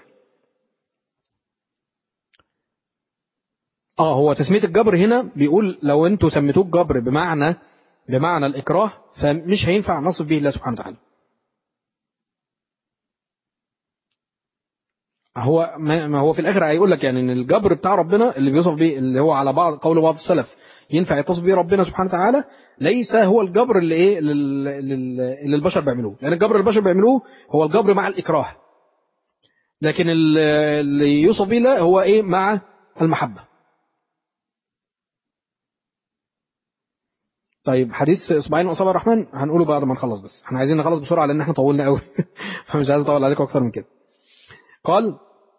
اه هو تسمية الجبر هنا بيقول لو انتوا سميتوه الجبر بمعنى بمعنى الإكراه فمش هينفع نصف به الله سبحانه وتعالى هو ما هو في الاخر هيقول لك يعني ان الجبر بتاع ربنا اللي بيوصف بيه اللي هو على بعض قول بعض السلف ينفع يتصف بيه ربنا سبحانه وتعالى ليس هو الجبر اللي ايه اللي البشر بيعملوه لان الجبر اللي البشر بيعملوه هو الجبر مع الاكراه لكن اللي يوصف بيه هو ايه مع المحبه طيب حديث اصبعين واصابع الرحمن هنقوله بعد ما نخلص بس احنا عايزين نخلص بسرعه لان احنا طولنا قوي فمش عايز اطول عليكم اكتر من كده قال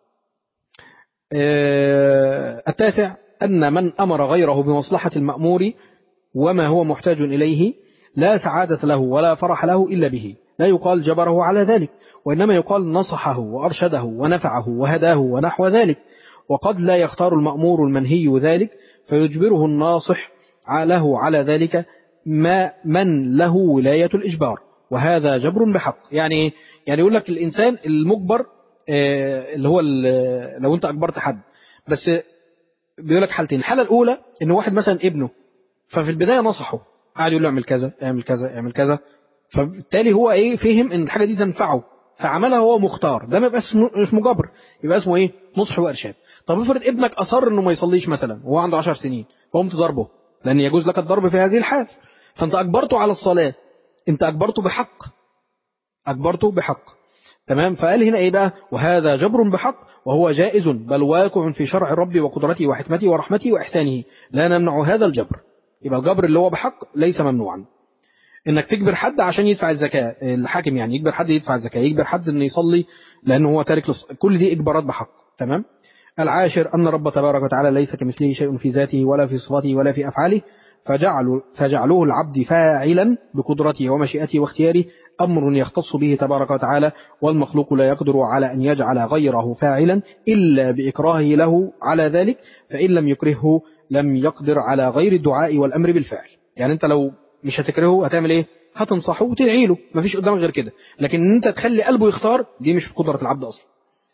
التاسع أن من أمر غيره بمصلحة المأمور وما هو محتاج إليه لا سعادة له ولا فرح له إلا به لا يقال جبره على ذلك وإنما يقال نصحه وأرشده ونفعه وهداه ونحو ذلك وقد لا يختار المأمور المنهي ذلك فيجبره الناصح له على ذلك ما من له ولاية الإجبار وهذا جبر بحق يعني يعني يقول لك الإنسان المجبر اللي هو لو انت اجبرت حد بس بيقول لك حالتين الحاله الاولى ان واحد مثلا ابنه ففي البدايه نصحه قعد يقول له اعمل كذا اعمل كذا اعمل كذا فبالتالي هو ايه فهم ان الحاجه دي تنفعه فعملها هو مختار ده ما يبقاش اسمه جبر يبقى اسمه ايه نصح وارشاد طب افرض ابنك اصر انه ما يصليش مثلا وهو عنده 10 سنين فقمت ضربه لان يجوز لك الضرب في هذه الحال فانت اجبرته على الصلاه انت اجبرته بحق اجبرته بحق تمام فقال هنا ايه بقى وهذا جبر بحق وهو جائز بل واقع في شرع الرب وقدرته وحكمته ورحمته وإحسانه لا نمنع هذا الجبر يبقى الجبر اللي هو بحق ليس ممنوعا انك تجبر حد عشان يدفع الزكاة الحاكم يعني يجبر حد يدفع الزكاة يجبر حد انه يصلي لانه هو تارك لص... كل دي اجبارات بحق تمام العاشر ان رب تبارك وتعالى ليس كمثله شيء في ذاته ولا في صفاته ولا في افعاله فجعلوا فجعلوه العبد فاعلا بقدرته ومشيئته واختياره أمر يختص به تبارك وتعالى والمخلوق لا يقدر على أن يجعل غيره فاعلا إلا بإكراهه له على ذلك فإن لم يكرهه لم يقدر على غير الدعاء والأمر بالفعل يعني أنت لو مش هتكرهه هتعمل إيه هتنصحه وتدعي له مفيش قدامك غير كده لكن ان انت تخلي قلبه يختار دي مش في قدرة العبد أصلا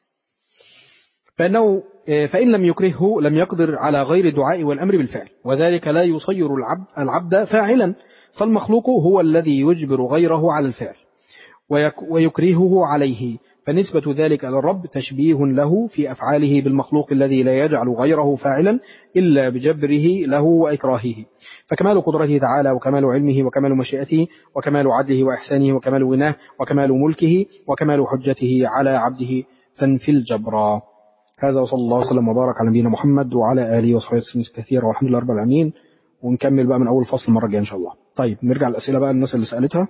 فإنه فإن لم يكرهه لم يقدر على غير الدعاء والأمر بالفعل وذلك لا يصير العبد, العبد فاعلا فالمخلوق هو الذي يجبر غيره على الفعل ويكرهه عليه فنسبة ذلك للرب تشبيه له في أفعاله بالمخلوق الذي لا يجعل غيره فاعلا إلا بجبره له وإكراهه فكمال قدرته تعالى وكمال علمه وكمال مشيئته وكمال عدله وإحسانه وكمال غناه وكمال ملكه وكمال حجته على عبده تنفي الجبر هذا وصلى الله وسلم وبارك على نبينا محمد وعلى آله وصحبه وسلم كثيرا والحمد لله رب العالمين ونكمل بقى من أول فصل المرة الجاية إن شاء الله طيب نرجع الأسئلة بقى الناس اللي سألتها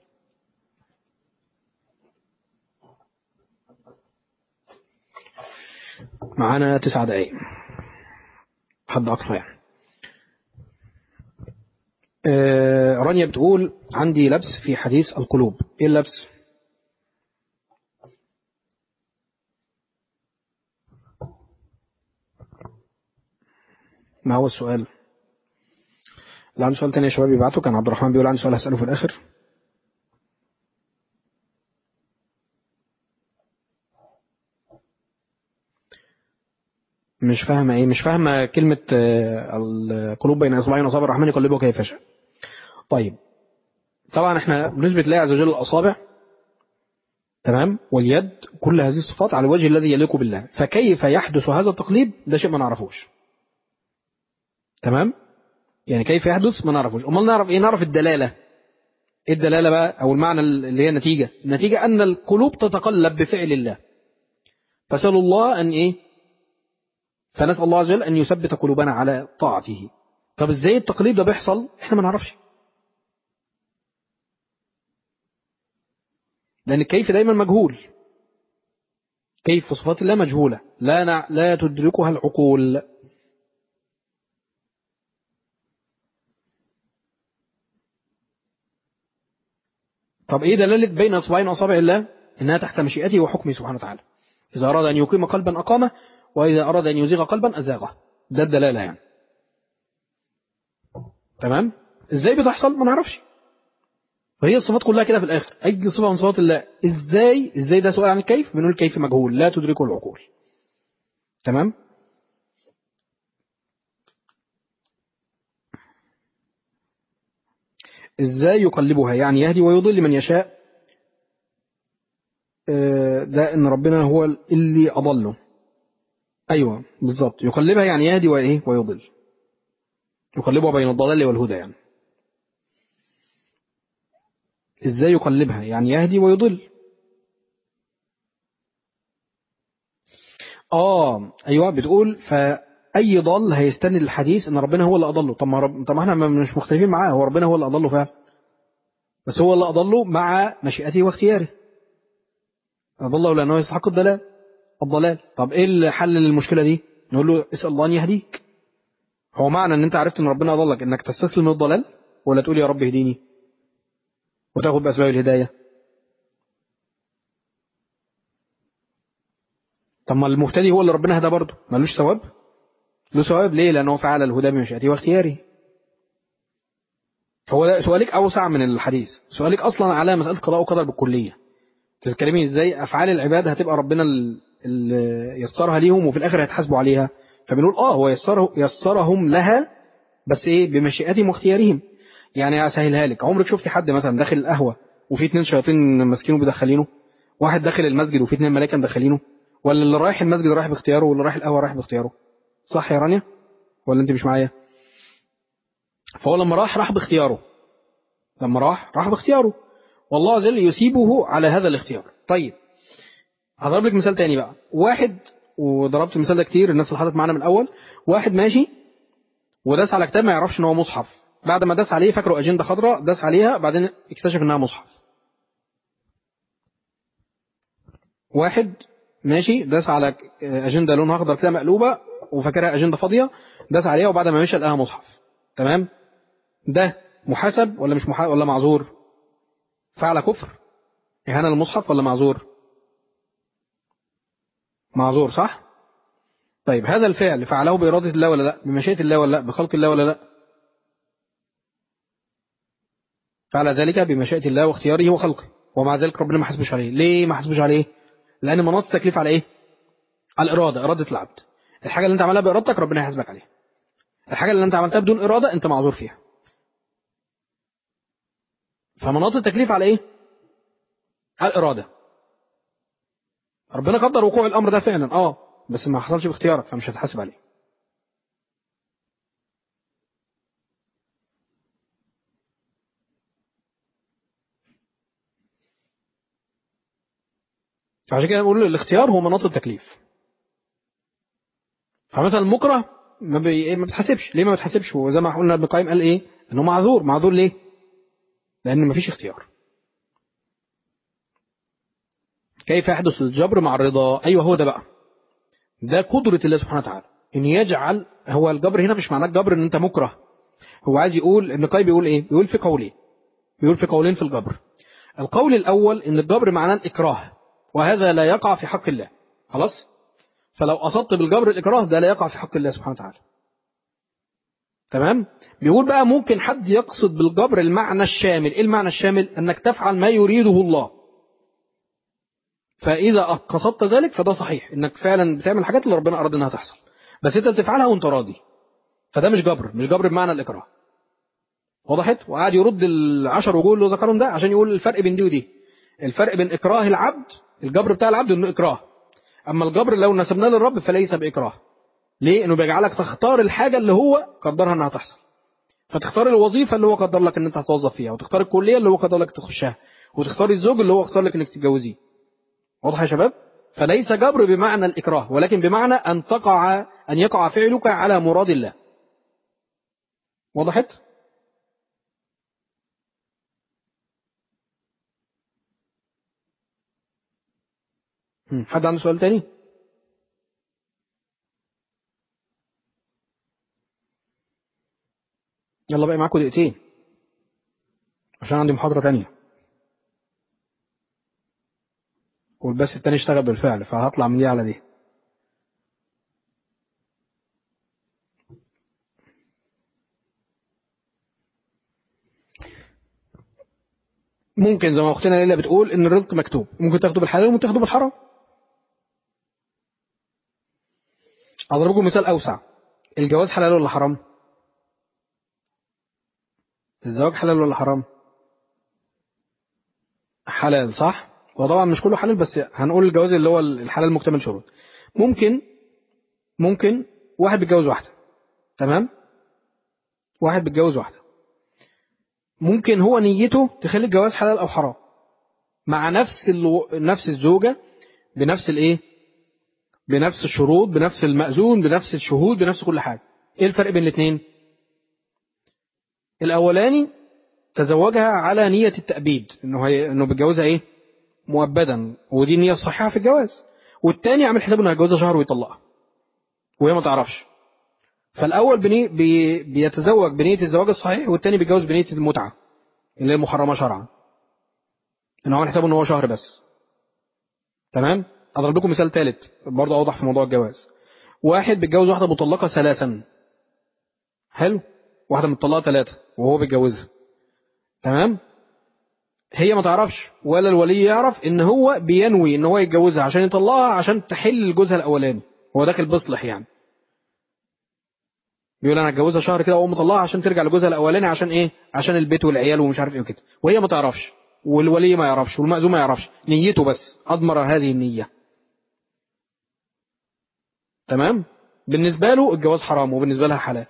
معانا تسعة دقايق حد أقصى يعني آه رانيا بتقول عندي لبس في حديث القلوب ايه اللبس ما هو السؤال اللي عنده سؤال تاني يا شباب يبعته كان عبد الرحمن بيقول عنده سؤال هسأله في الآخر مش فاهمة ايه مش فاهمة كلمة القلوب بين اصبعين اصابع الرحمن يقلبه كيف شاء طيب طبعا احنا بنثبت الله عز وجل الاصابع تمام واليد كل هذه الصفات على الوجه الذي يليق بالله فكيف يحدث هذا التقليب ده شيء ما نعرفوش تمام يعني كيف يحدث ما نعرفوش امال نعرف ايه نعرف الدلالة ايه الدلالة بقى او المعنى اللي هي النتيجة النتيجة ان القلوب تتقلب بفعل الله فسأل الله ان ايه فنسأل الله عز وجل أن يثبت قلوبنا على طاعته طب ازاي التقليد ده بيحصل احنا ما نعرفش لأن الكيف دايما مجهول كيف صفات الله مجهولة لا نع... لا تدركها العقول طب ايه دلالة بين اصبعين اصابع الله انها تحت مشيئته وحكمه سبحانه وتعالى اذا اراد ان يقيم قلبا اقامه وإذا أراد أن يزيغ قلبا أزاغه ده الدلالة يعني تمام إزاي بتحصل ما نعرفش فهي الصفات كلها كده في الآخر أي صفة من صفات الله إزاي إزاي ده سؤال عن الكيف بنقول الكيف مجهول لا تدركه العقول تمام إزاي يقلبها يعني يهدي ويضل من يشاء آه، ده إن ربنا هو اللي أضله أيوة بالظبط يقلبها يعني يهدي وإيه ويضل يقلبها بين الضلال والهدى يعني إزاي يقلبها يعني يهدي ويضل آه أيوة بتقول فأي ضال هيستند الحديث إن ربنا هو اللي أضله طب ما رب... طب ما احنا مش مختلفين معاه هو ربنا هو اللي أضله فعلا بس هو اللي أضله مع مشيئته واختياره أضله لأنه يستحق الضلال الضلال طب إيه الحل للمشكلة دي نقول له اسأل الله أن يهديك هو معنى ان انت عرفت ان ربنا اضلك انك تستسلم من الضلال ولا تقول يا رب اهديني وتاخد باسباب الهدايه طب ما المهتدي هو اللي ربنا هدى برضه ملوش ثواب له ثواب ليه لانه فعل الهدى بمشيئته واختياره فهو ده سؤالك اوسع من الحديث سؤالك اصلا على مساله قضاء وقدر بالكليه تتكلمي ازاي افعال العباد هتبقى ربنا اللي يسرها ليهم وفي الاخر هيتحاسبوا عليها فبنقول اه هو يسره يسرهم لها بس ايه بمشيئتهم واختيارهم يعني اسهلها لك عمرك شفتي حد مثلا داخل القهوه وفي اتنين شياطين ماسكينه بيدخلينه واحد داخل المسجد وفي اتنين ملائكه مدخلينه ولا اللي رايح المسجد رايح باختياره واللي رايح القهوه رايح باختياره صح يا رانيا ولا انت مش معايا فهو لما راح راح باختياره لما راح راح باختياره والله عز وجل يثيبه على هذا الاختيار طيب هضرب لك مثال تاني بقى واحد وضربت المثال ده كتير الناس اللي حضرت معانا من الاول واحد ماشي وداس على كتاب ما يعرفش ان هو مصحف بعد ما داس عليه فاكره اجنده خضراء داس عليها بعدين اكتشف انها مصحف واحد ماشي داس على اجنده لونها اخضر كده مقلوبه وفاكرها اجنده فاضيه داس عليها وبعد ما مشى لقاها مصحف تمام ده محاسب ولا مش محاسب ولا معذور فعل كفر اهانه للمصحف ولا معذور معذور صح طيب هذا الفعل فعله بإرادة الله ولا لا بمشيئة الله ولا لا بخلق الله ولا لا فعل ذلك بمشيئة الله واختياره وخلقه ومع ذلك ربنا ما حسبش عليه ليه ما حسبش عليه لأن مناط التكليف على إيه على الإرادة إرادة العبد الحاجة اللي أنت عملها بإرادتك ربنا يحاسبك عليها الحاجة اللي أنت عملتها بدون إرادة أنت معذور فيها فمناط التكليف على إيه على الإرادة ربنا قدر وقوع الأمر ده فعلا اه بس ما حصلش باختيارك فمش هتحاسب عليه عشان كده بقول الاختيار هو مناط التكليف فمثلا المكره ما, بي... ما بتحاسبش ليه ما بتحاسبش وزي ما قلنا ابن القيم قال ايه انه معذور معذور ليه لان ما فيش اختيار كيف يحدث الجبر مع الرضا ايوه هو ده بقى ده قدرة الله سبحانه وتعالى ان يجعل هو الجبر هنا مش معناه الجبر ان انت مكره هو عايز يقول ابن القيم بيقول ايه بيقول في قولين بيقول في قولين في الجبر القول الاول ان الجبر معناه الاكراه وهذا لا يقع في حق الله خلاص فلو أصبت بالجبر الإكراه ده لا يقع في حق الله سبحانه وتعالى تمام بيقول بقى ممكن حد يقصد بالجبر المعنى الشامل ايه المعنى الشامل انك تفعل ما يريده الله فاذا قصدت ذلك فده صحيح انك فعلا بتعمل الحاجات اللي ربنا اراد انها تحصل بس انت بتفعلها وانت راضي فده مش جبر مش جبر بمعنى الاكراه وضحت وقعد يرد العشر وجوه اللي ذكرهم ده عشان يقول الفرق بين دي ودي الفرق بين اكراه العبد الجبر بتاع العبد انه اكراه اما الجبر لو نسبناه للرب فليس باكراه ليه انه بيجعلك تختار الحاجه اللي هو قدرها انها تحصل فتختار الوظيفه اللي هو قدر لك ان انت هتوظف فيها وتختار الكليه اللي هو قدر لك تخشها وتختار الزوج اللي هو اختار لك انك تتجوزيه واضح يا شباب فليس جبر بمعنى الاكراه ولكن بمعنى ان تقع ان يقع فعلك على مراد الله وضحت حد عنده سؤال تاني يلا بقى معاكم دقيقتين عشان عندي محاضرة تانية والبث التاني اشتغل بالفعل فهطلع من دي على دي ممكن زي ما اختنا ليلى بتقول ان الرزق مكتوب ممكن تاخده بالحلال وممكن تاخده بالحرام اضربكم مثال اوسع الجواز حلال ولا حرام الزواج حلال ولا حرام حلال صح وطبعا مش كله حلال بس هنقول الجواز اللي هو الحلال مكتمل شروط ممكن ممكن واحد بيتجوز واحده تمام واحد بيتجوز واحده ممكن هو نيته تخلي الجواز حلال او حرام مع نفس الو... نفس الزوجه بنفس الايه بنفس الشروط بنفس المأذون بنفس الشهود بنفس كل حاجه ايه الفرق بين الاثنين الاولاني تزوجها على نية التأبيد انه هي... انه بيتجوزها ايه مؤبدا ودي النية الصحيحة في الجواز والتاني عامل حسابه انه هيتجوزها شهر ويطلقها وهي ما تعرفش فالاول بني... بي... بيتزوج بنية الزواج الصحيح والتاني بيتجوز بنية المتعة اللي هي محرمة شرعا انه عامل حسابه ان هو شهر بس تمام اضرب لكم مثال ثالث برضه اوضح في موضوع الجواز واحد بيتجوز واحدة مطلقة ثلاثا حلو واحدة مطلقة ثلاثة وهو بيتجوزها تمام هي ما تعرفش ولا الولي يعرف ان هو بينوي ان هو يتجوزها عشان يطلقها عشان تحل جوزها الاولاني هو داخل بيصلح يعني بيقول انا هتجوزها شهر كده واقوم مطلقها عشان ترجع لجوزها الاولاني عشان ايه عشان البيت والعيال ومش عارف ايه وكده وهي ما تعرفش والولي ما يعرفش والمأذون ما يعرفش نيته بس اضمر هذه النية تمام بالنسبة له الجواز حرام وبالنسبة لها حلال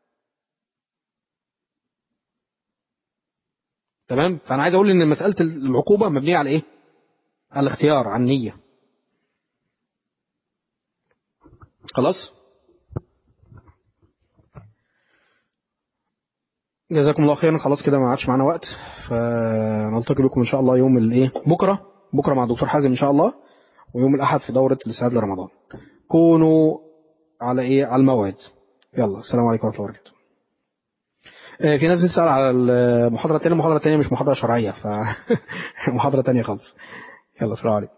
تمام فانا عايز اقول ان مساله العقوبه مبنيه على ايه على الاختيار على النيه خلاص جزاكم الله خيرا خلاص كده ما عادش معانا وقت فنلتقي بكم ان شاء الله يوم الايه بكره بكره مع الدكتور حازم ان شاء الله ويوم الاحد في دوره الاستعداد لرمضان كونوا على ايه على الموعد يلا السلام عليكم ورحمه الله وبركاته في ناس بتسأل على المحاضرة التانية المحاضرة التانية مش محاضرة شرعية فمحاضرة تانية خالص يلا السلام عليكم